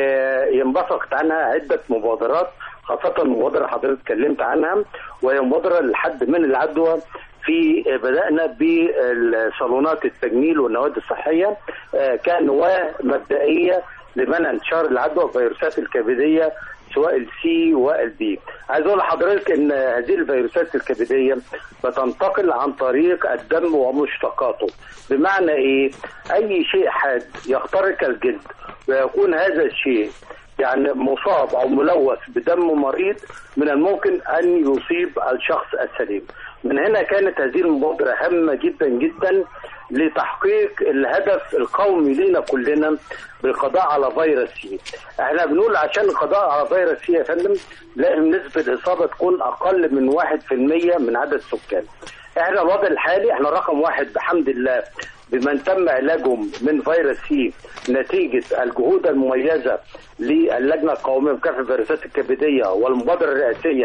Speaker 17: وينبثقت عنها عده مبادرات خاصه المبادره اللي حضرتك اتكلمت عنها وهي مبادره للحد من العدوى في بدأنا بصالونات التجميل والنوادي الصحية آه، كنواة مبدئية لمنع انتشار العدوى والفيروسات الكبدية سواء السي والبي عايز اقول لحضرتك ان هذه الفيروسات الكبديه بتنتقل عن طريق الدم ومشتقاته بمعنى ايه اي شيء حاد يخترق الجلد ويكون هذا الشيء يعني مصاب او ملوث بدم مريض من الممكن ان يصيب الشخص السليم من هنا كانت هذه المبادره هامه جدا جدا لتحقيق الهدف القومي لينا كلنا بالقضاء على فيروس سي احنا بنقول عشان القضاء على فيروس سي يا فندم لازم نسبه الاصابه تكون اقل من 1% من عدد السكان احنا الوضع الحالي احنا رقم واحد بحمد الله بمن تم علاجهم من فيروس سي نتيجة الجهود المميزة للجنة القومية لمكافحة الفيروسات الكبدية والمبادرة الرئاسية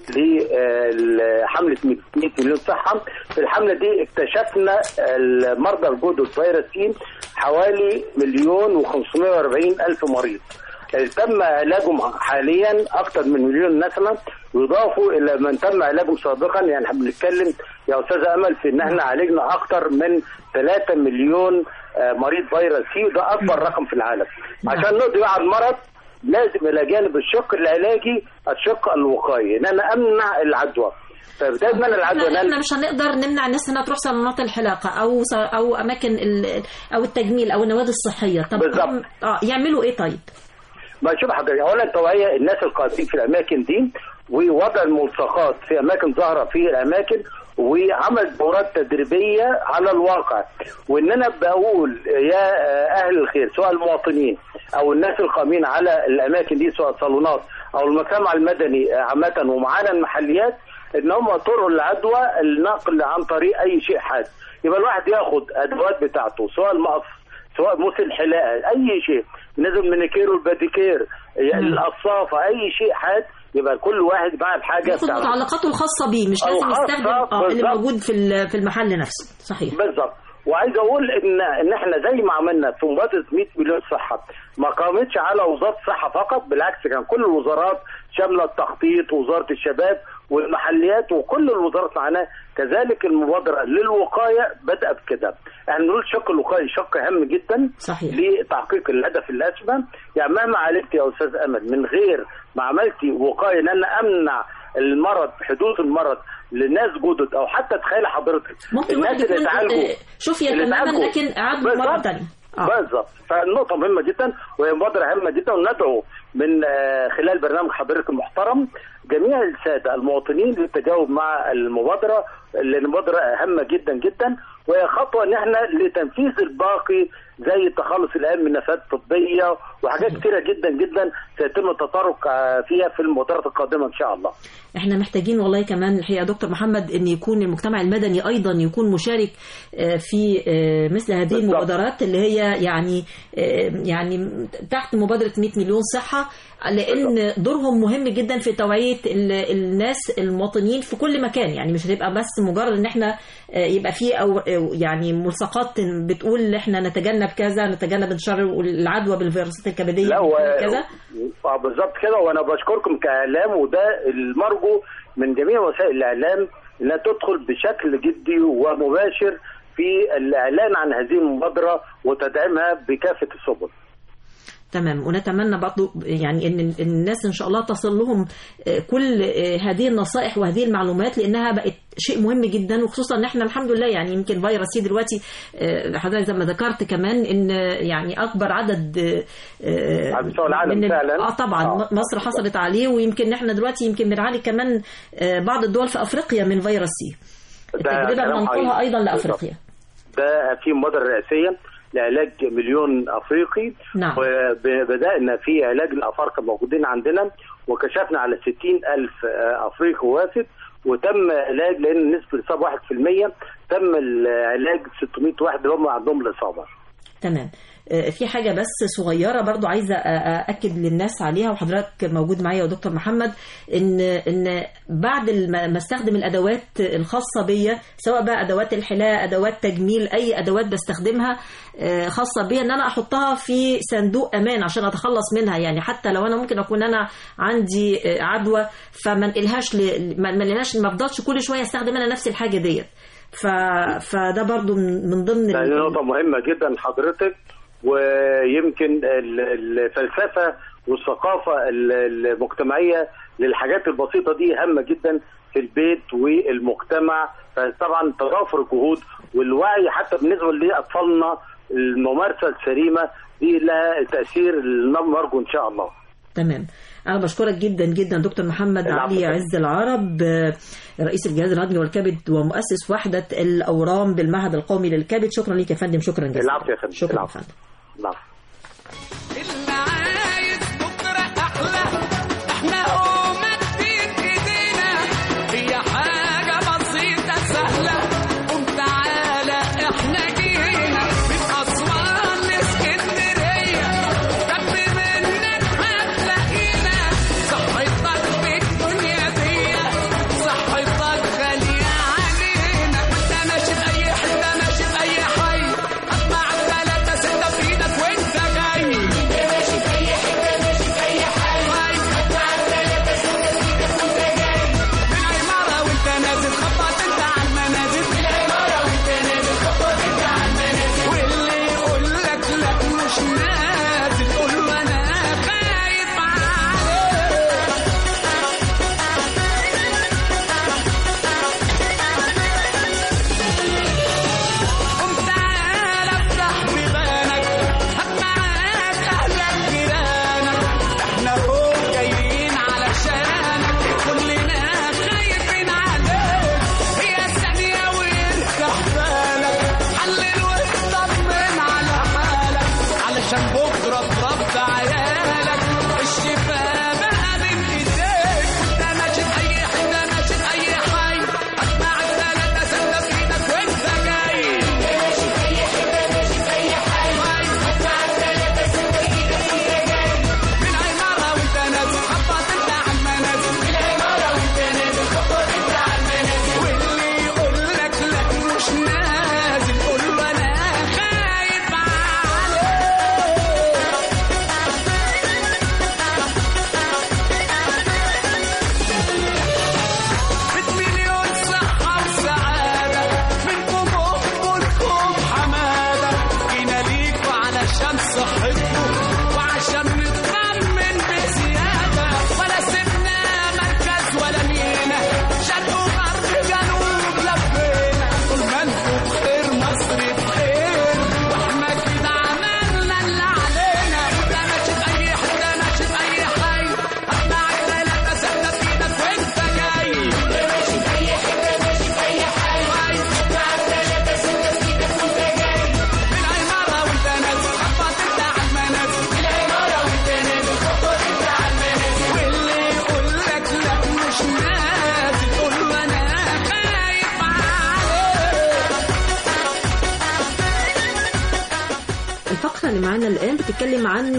Speaker 17: لحملة 100 مليون صحة في الحملة دي اكتشفنا المرضى الجدد فيروس سي حوالي مليون و540 ألف مريض تم علاجهم حاليا اكثر من مليون نسمه يضافوا الى من تم علاجهم سابقا يعني احنا بنتكلم يا استاذه امل في ان احنا عالجنا اكثر من 3 مليون آه، مريض فيروس سي وده اكبر رقم في العالم عشان نقضي على المرض لازم الى جانب الشق العلاجي الشق الوقائي ان انا امنع العدوى فبدايه منع العدوى
Speaker 1: احنا
Speaker 17: إن
Speaker 1: احنا مش هنقدر نمنع الناس انها تروح صالونات الحلاقه او ص- او اماكن ال- او التجميل او النوادي الصحيه طب
Speaker 17: بالظبط.
Speaker 1: هم- اه يعملوا ايه طيب
Speaker 17: ما شوف حضرتك اولا التوعيه الناس القاعدين في الاماكن دي ووضع الملصقات في اماكن ظاهره في الاماكن وعمل دورات تدريبيه على الواقع وان انا بقول يا اهل الخير سواء المواطنين او الناس القائمين على الاماكن دي سواء صالونات او المجتمع المدني عامه ومعانا المحليات ان هم طرق العدوى النقل عن طريق اي شيء حاد يبقى الواحد ياخد ادوات بتاعته سواء المقص سواء موسم حلاقه اي شيء نزل مانيكير والباديكير القصافه اي شيء حاد يبقى كل واحد معاه الحاجه
Speaker 1: ياخد
Speaker 17: بتاعته.
Speaker 1: متعلقاته الخاصه بيه مش لازم
Speaker 17: الخاصة
Speaker 1: يستخدم اه اللي
Speaker 17: بالظبط.
Speaker 1: موجود في ال- في المحل نفسه صحيح
Speaker 17: بالظبط وعايز اقول ان ان احنا زي ما عملنا في مبادره 100 مليون صحه ما قامتش على وزاره الصحه فقط بالعكس كان كل الوزارات شامله التخطيط وزاره الشباب والمحليات وكل الوزارات معانا كذلك المبادره للوقايه بدات كده احنا بنقول شق الوقايه شق هام جدا
Speaker 1: صحيح.
Speaker 17: لتحقيق الهدف الاسمى يعني مهما عالجت يا استاذ امل من غير ما عملتي وقايه ان انا امنع المرض حدوث المرض لناس جدد او حتى تخيل حضرتك
Speaker 1: ممكن واحد
Speaker 17: الناس اللي
Speaker 1: يكون
Speaker 17: اتعالجوا
Speaker 1: آه، شفي
Speaker 17: اللي
Speaker 1: تماما
Speaker 17: اتعالجوا.
Speaker 1: لكن اعاد مره
Speaker 17: بالظبط.
Speaker 1: ثانيه
Speaker 17: بالظبط فالنقطة مهمة جدا وهي مبادرة هامة جدا وندعو من آه، خلال برنامج حضرتك المحترم جميع السادة المواطنين للتجاوب مع المبادرة لأن المبادرة هامة جدا جدا وهي خطوة ان احنا لتنفيذ الباقي زي التخلص الان من نفاذات طبيه وحاجات كتيره جدا جدا سيتم التطرق آه، فيها في المبادرات القادمه ان شاء الله.
Speaker 1: احنا محتاجين والله كمان الحقيقه يا دكتور محمد ان يكون المجتمع المدني ايضا يكون مشارك آه، في آه، مثل هذه المبادرات اللي هي يعني آه، يعني تحت مبادره 100 مليون صحه لان دورهم مهم جدا في توعيه ال- الناس المواطنين في كل مكان يعني مش هتبقى بس مجرد ان احنا آه، يبقى في او أو يعني ملصقات بتقول احنا نتجنب كذا نتجنب انتشار العدوى بالفيروسات الكبديه
Speaker 17: لا و...
Speaker 1: كذا
Speaker 17: آه، بالظبط كده وانا بشكركم كاعلام وده المرجو من جميع وسائل الاعلام انها تدخل بشكل جدي ومباشر في الاعلان عن هذه المبادره وتدعيمها بكافه السبل.
Speaker 1: تمام ونتمنى برضو يعني ان إن الناس ان شاء الله تصل لهم آه، كل آه، هذه النصائح وهذه المعلومات لانها بقت شيء مهم جدا وخصوصا ان احنا الحمد لله يعني يمكن فيروس سي دلوقتي آه، حضرتك زي ما ذكرت كمان ان آه، يعني اكبر عدد آه،
Speaker 17: على مستوى العالم
Speaker 1: من ال-
Speaker 17: فعلا.
Speaker 1: اه طبعا
Speaker 17: آه.
Speaker 1: مصر حصلت عليه ويمكن احنا دلوقتي يمكن بنعالج كمان آه، بعض الدول في افريقيا من فيروس سي
Speaker 17: ده
Speaker 1: التجربه
Speaker 17: كلام
Speaker 1: بننقلها
Speaker 17: حقيقي.
Speaker 1: ايضا لافريقيا
Speaker 17: ده في مبادره رئاسيه لعلاج مليون افريقي
Speaker 1: نعم.
Speaker 17: وبدانا في علاج الافارقه موجودين عندنا وكشفنا على 60 الف افريقي وافد وتم علاج لان نسبه الاصابه 1% تم العلاج 600 واحد اللي هم عندهم الاصابه
Speaker 1: تمام آه، في حاجة بس صغيرة برضو عايزة أ- أأكد للناس عليها وحضرتك موجود معايا يا دكتور محمد إن إن بعد الم- ما استخدم الأدوات الخاصة بيا سواء بقى أدوات الحلاقة أدوات تجميل أي أدوات بستخدمها آه، خاصة بيا إن أنا أحطها في صندوق أمان عشان أتخلص منها يعني حتى لو أنا ممكن أكون أنا عندي آه، عدوى فما انقلهاش ل- ما ما انقلهاش ما أفضلش كل شوية أستخدم أنا نفس الحاجة ديت ف... فده برضو من من ضمن
Speaker 17: دي
Speaker 1: ال-
Speaker 17: نقطه مهمه جدا حضرتك ويمكن ال- الفلسفه والثقافه ال- المجتمعيه للحاجات البسيطه دي هامه جدا في البيت والمجتمع فطبعا تضافر الجهود والوعي حتى بالنسبه لاطفالنا الممارسه السليمه دي لها تاثير نرجو ان شاء الله
Speaker 1: تمام أنا بشكرك جدا جدا دكتور محمد
Speaker 17: العفو.
Speaker 1: علي عز العرب آه، رئيس الجهاز الهضمي والكبد ومؤسس وحدة الأورام بالمعهد القومي للكبد شكرا لك يا فندم شكرا جزيلا
Speaker 17: العفو يا فندم
Speaker 1: شكرا يا
Speaker 17: العفو.
Speaker 1: فندم
Speaker 17: العفو.
Speaker 8: احنا ومدين ايدينا هي حاجة بسيطة سهلة قوم تعالى احنا جينا من اسوان لاسكندرية جنب منك هتلاقينا صحتك في الدنيا دي صحتك غالية علينا انت ماشي في اي حتة ماشي في اي حي اطلع الثلاثة ستة في ايدك وانت جاي ماشي في اي حتة ماشي في اي حي بالعمارة وانت نازل خبط انت على المنازل بالعمارة وانت نازل خبط انت على المنازل واللي يقول لك لا مش نازل قول له انا خايف قوم تعالى افتح بيبانك هات معاك اهلك جيرانك احنا هو جايين علشانك كلنا خايفين عليك هي ثانية ويرتاح بالك حلل واطمن على حالك علشان بكرة تربى عيالك الشفاء بقى بين ايديك انت ماشي في اي حتة ماشي في اي حي اسمع الثلاثة ستة في ايدك وانت جاي ماشي في اي حتة ماشي في اي حي اسمع الثلاثة ستة في ايدك وانت جاي بالعمارة وانت نازل خبط انت على المنازل بالعمارة وانت نازل خبط انت على المنازل واللي يقول لك لا مش نازل قول له انا خايف عليك
Speaker 1: معانا الآن بتتكلم عن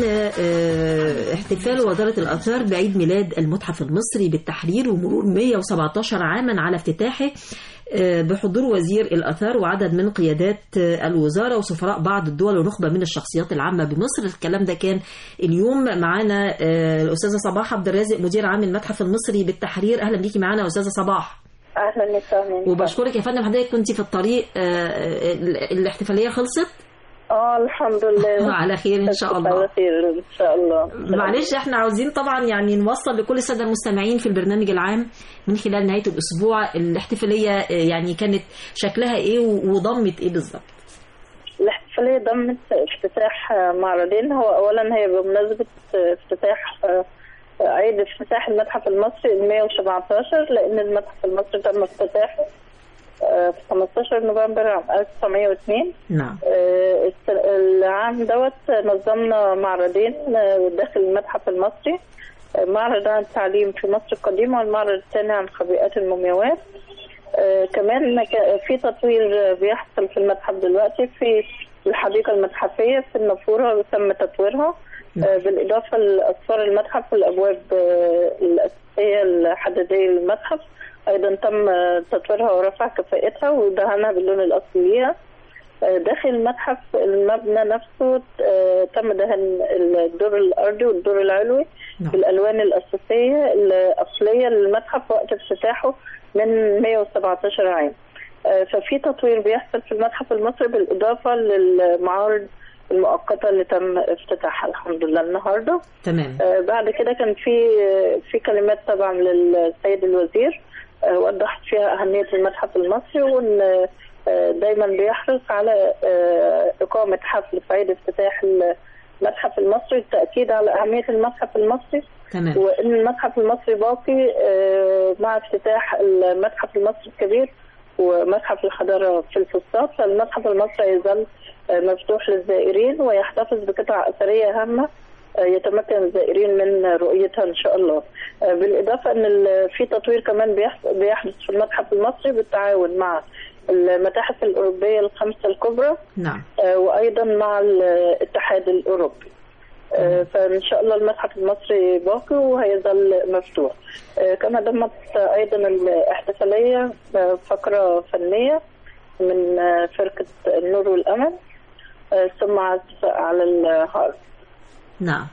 Speaker 1: آه، احتفال وزارة الآثار بعيد ميلاد المتحف المصري بالتحرير ومرور 117 عاما على افتتاحه آه، بحضور وزير الآثار وعدد من قيادات آه، الوزارة وسفراء بعض الدول ونخبة من الشخصيات العامة بمصر الكلام ده كان اليوم معانا آه، الأستاذة صباح عبد الرازق مدير عام المتحف المصري بالتحرير أهلا بيكي معانا يا أستاذة صباح
Speaker 18: اهلا وسهلا
Speaker 1: وبشكرك يا فندم حضرتك كنت في الطريق آه، ال- الاحتفالية خلصت
Speaker 18: اه الحمد لله
Speaker 1: على خير ان شاء الله
Speaker 18: على خير ان شاء الله
Speaker 1: معلش احنا عاوزين طبعا يعني نوصل لكل الساده المستمعين في البرنامج العام من خلال نهايه الاسبوع الاحتفاليه آه، يعني كانت شكلها ايه و- وضمت ايه بالظبط
Speaker 18: الاحتفاليه ضمت افتتاح معرضين هو اولا هي بمناسبه افتتاح آه، عيد افتتاح المتحف المصري ال 117 لان المتحف المصري تم افتتاحه آه، في 15 نوفمبر عام 1902
Speaker 1: نعم
Speaker 18: آه، الس- العام دوت نظمنا معرضين آه، داخل المتحف المصري آه، معرض عن التعليم في مصر القديمة والمعرض الثاني عن خبيئات المومياوات آه، كمان ك- في تطوير آه، بيحصل في المتحف دلوقتي في الحديقة المتحفية في النافورة تم تطويرها آه، بالإضافة لأسفار المتحف والأبواب آه، الأساسية الحديدية للمتحف أيضا تم آه، تطويرها ورفع كفاءتها ودهنها باللون الأصلي ليها آه، داخل المتحف المبنى نفسه آه، تم دهن الدور الأرضي والدور العلوي بالألوان الأساسية الأصلية للمتحف وقت افتتاحه من 117 عام آه، ففي تطوير بيحصل في المتحف المصري بالإضافة للمعارض المؤقتة اللي تم افتتاحها الحمد لله النهارده
Speaker 1: تمام
Speaker 18: آه، بعد كده كان في في كلمات طبعا للسيد الوزير آه، وضح فيها أهمية المتحف المصري وإن آه، دايما بيحرص على آه، إقامة حفل في عيد افتتاح المتحف المصري التأكيد على أهمية المتحف المصري
Speaker 1: تمام
Speaker 18: وإن المتحف المصري باقي آه، مع افتتاح المتحف المصري الكبير ومتحف الحضارة في الفسطاط فالمتحف المصري يظل آه، مفتوح للزائرين ويحتفظ بقطع أثرية هامة آه، يتمكن الزائرين من رؤيتها ان شاء الله آه، بالاضافه ان ال- في تطوير كمان بيحص- بيحدث في المتحف المصري بالتعاون مع المتاحف الاوروبيه الخمسه الكبرى
Speaker 1: نعم
Speaker 18: آه، وايضا مع الاتحاد الاوروبي آه، فان شاء الله المتحف المصري باقي وهيظل مفتوح آه، كما ضمت ايضا الاحتفاليه آه، فقره فنيه من آه، فرقه النور والامل آه، ثم عزف على الهارب
Speaker 1: نعم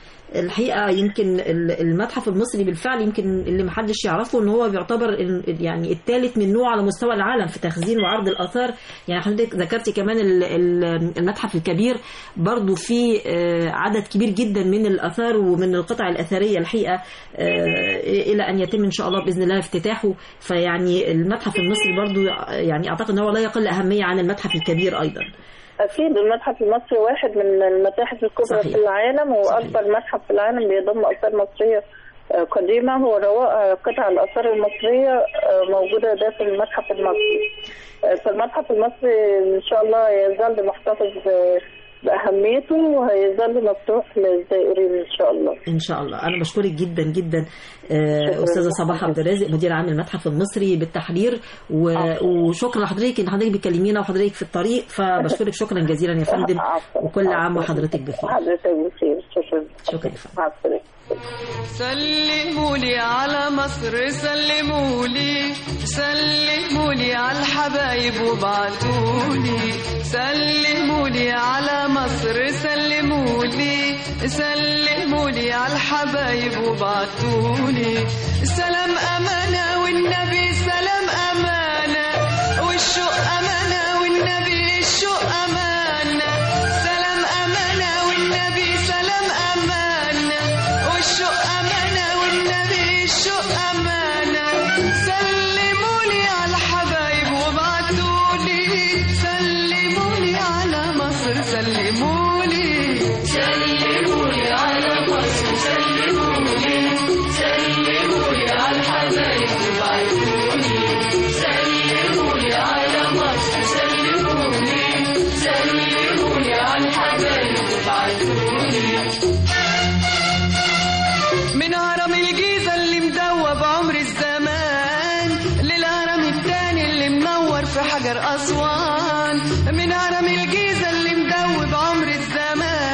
Speaker 1: الحقيقة يمكن ال- المتحف المصري بالفعل يمكن اللي محدش يعرفه ان هو بيعتبر ال- يعني الثالث من نوعه على مستوى العالم في تخزين وعرض الآثار يعني حضرتك ذكرتي كمان ال- ال- المتحف الكبير برضو في آه، عدد كبير جدا من الآثار ومن القطع الأثرية الحقيقة آه، إلى أن يتم إن شاء الله بإذن الله افتتاحه فيعني المتحف المصري برضو يعني أعتقد أنه لا يقل أهمية عن المتحف الكبير أيضا
Speaker 18: أكيد المتحف المصري واحد من المتاحف الكبرى
Speaker 1: صحيح.
Speaker 18: في العالم وأكبر متحف في العالم بيضم آثار مصرية آه، قديمة هو رواء قطع الآثار المصرية آه، موجودة داخل المتحف المصري آه، فالمتحف المصري إن شاء الله يظل محتفظ آه، بأهميته وهيظل مفتوح للزائرين إن شاء الله
Speaker 1: ان شاء الله انا بشكرك جدا جدا آه، استاذه صباح عبد الرازق مدير عام المتحف المصري بالتحرير و- وشكرا لحضرتك ان حضرتك بتكلمينا وحضرتك في الطريق فبشكرك شكرا جزيلا يا فندم وكل عام وحضرتك بخير
Speaker 18: حضرتك بخير شكرا
Speaker 1: شكرا يا فندم
Speaker 18: مع السلامة
Speaker 19: سلموا لي على مصر سلموا لي سلموا لي على الحبايب وابعتوا لي سلموا لي على مصر سلموا لي سلموا لي على الحبايب وابعتوا لي سلام امانه والنبي سلام امانه والشوق امانه والنبي الشوق امانه سلام امانه والنبي سلام امانه والشوق امانه والنبي الشوق امانه سلموا لي على الحبايب وابعتوا لي سلموا لي على مصر سلموا لي سلموا لي على مصر سلموا لي سلموا لي على الحبايب وابعتوا لي سلموا لي على مصر سلموا لي سلموا لي على الحبايب وابعتوا لي من هرم الجيزة اللي مدوب عمر الزمان للهرم التاني اللي منور في حجر أسوان من هرم الجيزة اللي مدوب عمر الزمان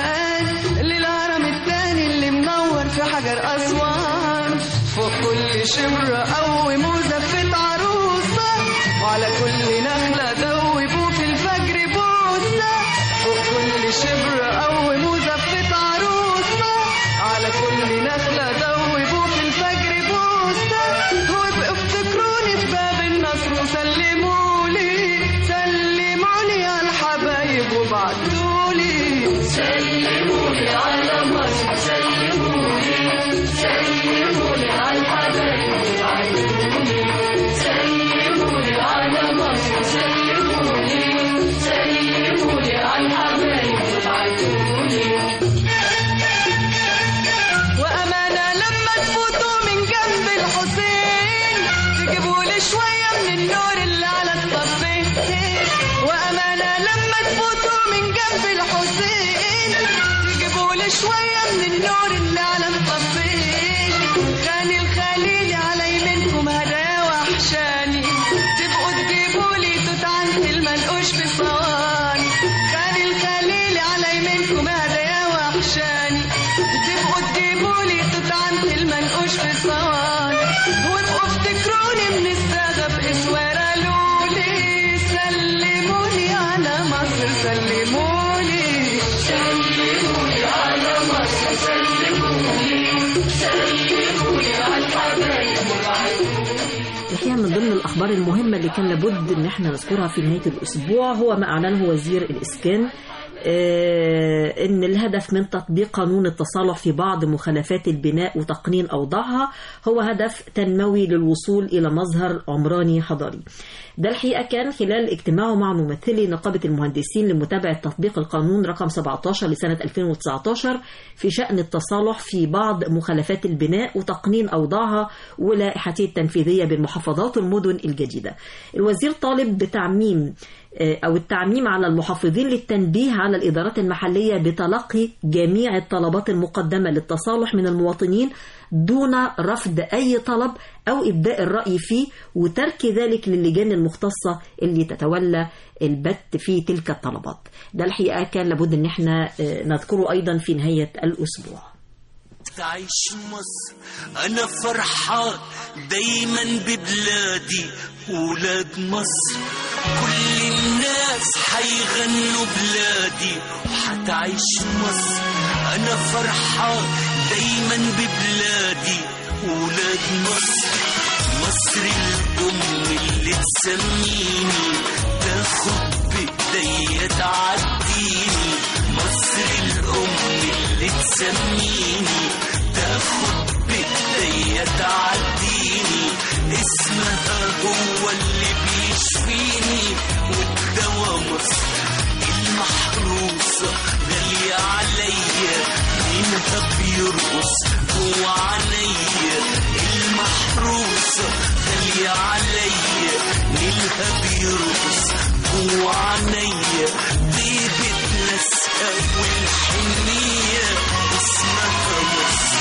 Speaker 19: حجر أسوان فوق كل شبر قوموا زفة عروسة وعلى كل نخلة دوبوا في الفجر بوسة فوق كل شبر قوموا زفة عروسة على كل نخلة دوبوا في الفجر بوسة وابقوا افتكروني في باب النصر وسلمولي سلمولي على الحبايب وبعتولي سلمولي على مصر سلمولي سلمولي على الحبايب وبعتولي سلمولي على مصر سلمولي سلمولي على الحبايب وبعتولي وأمانة لما تفوتوا من جنب الحسين تجيبوا لي شوية من النور اللي على الصفين وأمانة لما تفوتوا من جنب الحسين تجيبوا لي شوية من النور اللي على الصفين خاني الخليل على يمينكم هدايا وحشاني تبقوا تجيبوا لي توت عنتي المنقوش في صواني خاني الخليل على يمينكم هدايا وحشاني تبقوا تجيبوا لي توت عنتي المنقوش في صواني وابقوا افتكروني من الساغة بإسوارة لولي سلموني على مصر سلموني سلموني على مصر سلموني سلموني على الحبايب
Speaker 1: الحقيقة من ضمن الأخبار المهمة اللي كان لابد إن احنا نذكرها في نهاية الأسبوع هو ما أعلنه وزير الإسكان آه، إن الهدف من تطبيق قانون التصالح في بعض مخالفات البناء وتقنين أوضاعها هو هدف تنموي للوصول إلى مظهر عمراني حضاري ده الحقيقة كان خلال اجتماعه مع ممثلي نقابة المهندسين لمتابعة تطبيق القانون رقم 17 لسنة 2019 في شأن التصالح في بعض مخالفات البناء وتقنين أوضاعها ولائحته التنفيذية بالمحافظات والمدن الجديدة الوزير طالب بتعميم أو التعميم على المحافظين للتنبيه على الإدارات المحلية بتلقي جميع الطلبات المقدمة للتصالح من المواطنين دون رفض أي طلب أو إبداء الرأي فيه وترك ذلك للجان المختصة اللي تتولى البت في تلك الطلبات ده الحقيقة كان لابد أن احنا نذكره أيضا في نهاية الأسبوع
Speaker 20: تعيش مصر انا فرحان دايما ببلادي ولاد مصر كل الناس حيغنوا بلادي وحتعيش مصر انا فرحان دايما ببلادي ولاد مصر مصر الام اللي تسميني تاخد بايديا تعديني مصر الام اللي تسميني تاخد بايديا تعديني اسمها هو اللي بيشفيني والدوا مصر المحروسة غالية عليا منها بيرقص جوا عينيا المحروسة غالية عليا منها بيرقص جوا عينيا طيبة ناسها والحنية اسمها مصر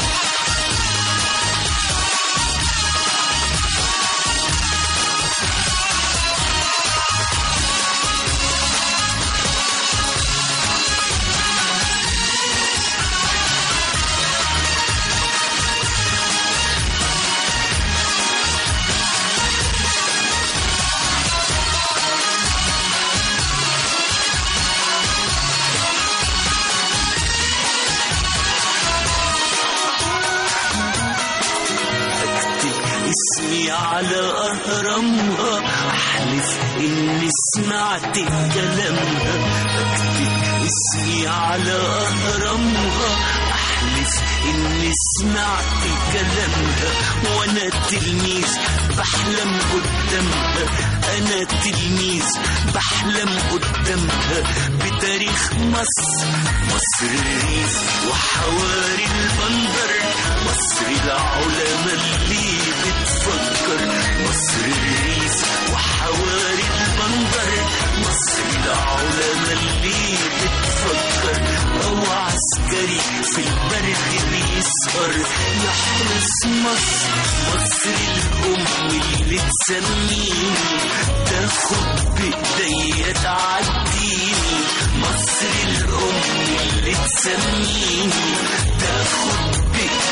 Speaker 20: اسمي على أهرامها أحلف إني سمعت كلامها أكتب اسمي على أهرامها أحلف إني سمعت كلامها وأنا تلميذ بحلم قدامها أنا تلميذ بحلم قدامها بتاريخ مصر مصر الريف وحواري البندر مصر العلماء اللي بتفكر مصر الريف وحواري البندر مصر العلماء اللي بتفكر أو عسكري في البرد بيسهر يحرس مصر مصر الأم اللي تسميني تاخد بإيديا تعديني مصر الأم اللي تسميني تاخد بإيديا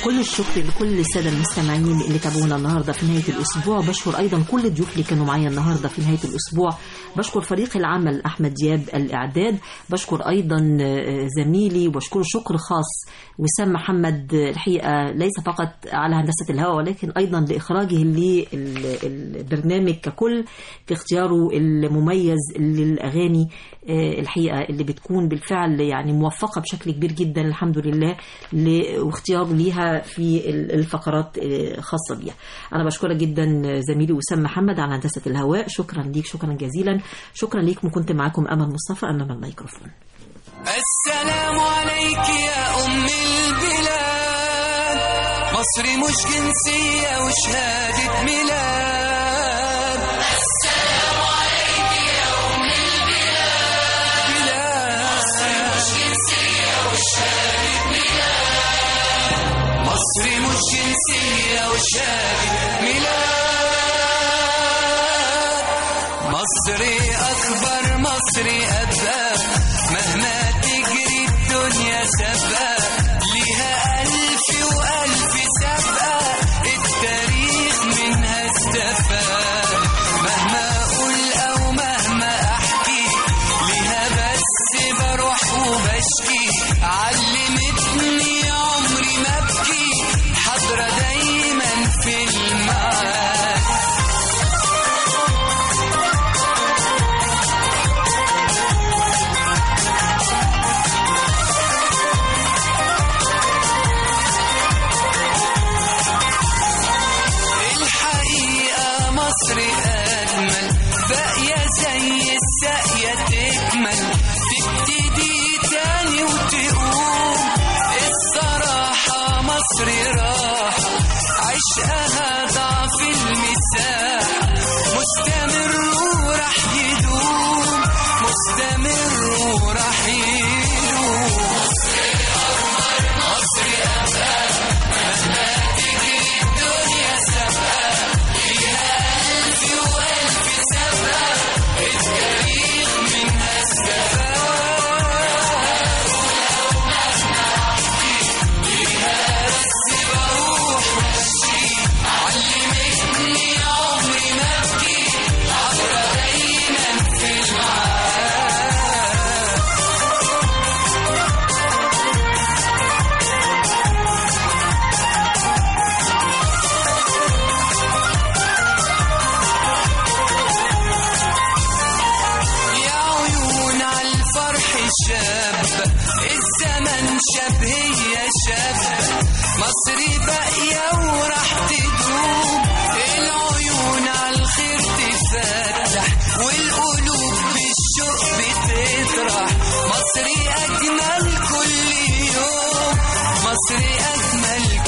Speaker 1: كل الشكر لكل الساده المستمعين اللي تابعونا النهارده في نهايه الاسبوع بشكر ايضا كل الضيوف اللي كانوا معايا النهارده في نهايه الاسبوع بشكر فريق العمل احمد دياب الاعداد بشكر ايضا آه، زميلي وبشكره شكر خاص وسام محمد آه، الحقيقه ليس فقط على هندسه الهواء ولكن ايضا لاخراجه للبرنامج ككل في اختياره المميز للاغاني آه، الحقيقه اللي بتكون بالفعل يعني موفقه بشكل كبير جدا الحمد لله ل- واختياره ليها في ال- الفقرات آه، خاصه بيها. انا بشكرك جدا زميلي وسام محمد على هندسه الهواء شكرا ليك شكرا جزيلا شكرا ليكم كنت معاكم امل مصطفى امام الميكروفون.
Speaker 8: السلام عليك يا أم البلاد مصر مش جنسية وشهادة ميلاد السلام عليك يا أم البلاد مصر مش جنسية وشهادة ميلاد مصر مش جنسية وشهادة ميلاد مصري أكبر مصري أبقى مهما تجري الدنيا سابقة ليها ألف وألف سابقة التاريخ منها استفاد مهما أقول أو مهما أحكي ليها بس بروح وبشكي علمتني عمري ما أبكي حاضرة دايما في المعاد الحقيقة مصر أجمل باقية زي الساقية تكمل تبتدي تاني وتقوم الصراحة مصر راحة عشقها ضعف المساحة مستمر وراح يدوم مستمر وراح يدوم مصر أبقى مهما تجري الدنيا سابقة ليها ألف وألف سابقة التاريخ منها استفاد ليها بس بروح وأمشي علمتني عمري ما أبكي عبرة دايما في المعاد يا عيون على الفرح شاب الزمن شاب هي شاب مصري باقية وراح تدوم العيون على الخير تفتح والقلوب بالشوق بتطرح مصري أجمل كل يوم مصري أجمل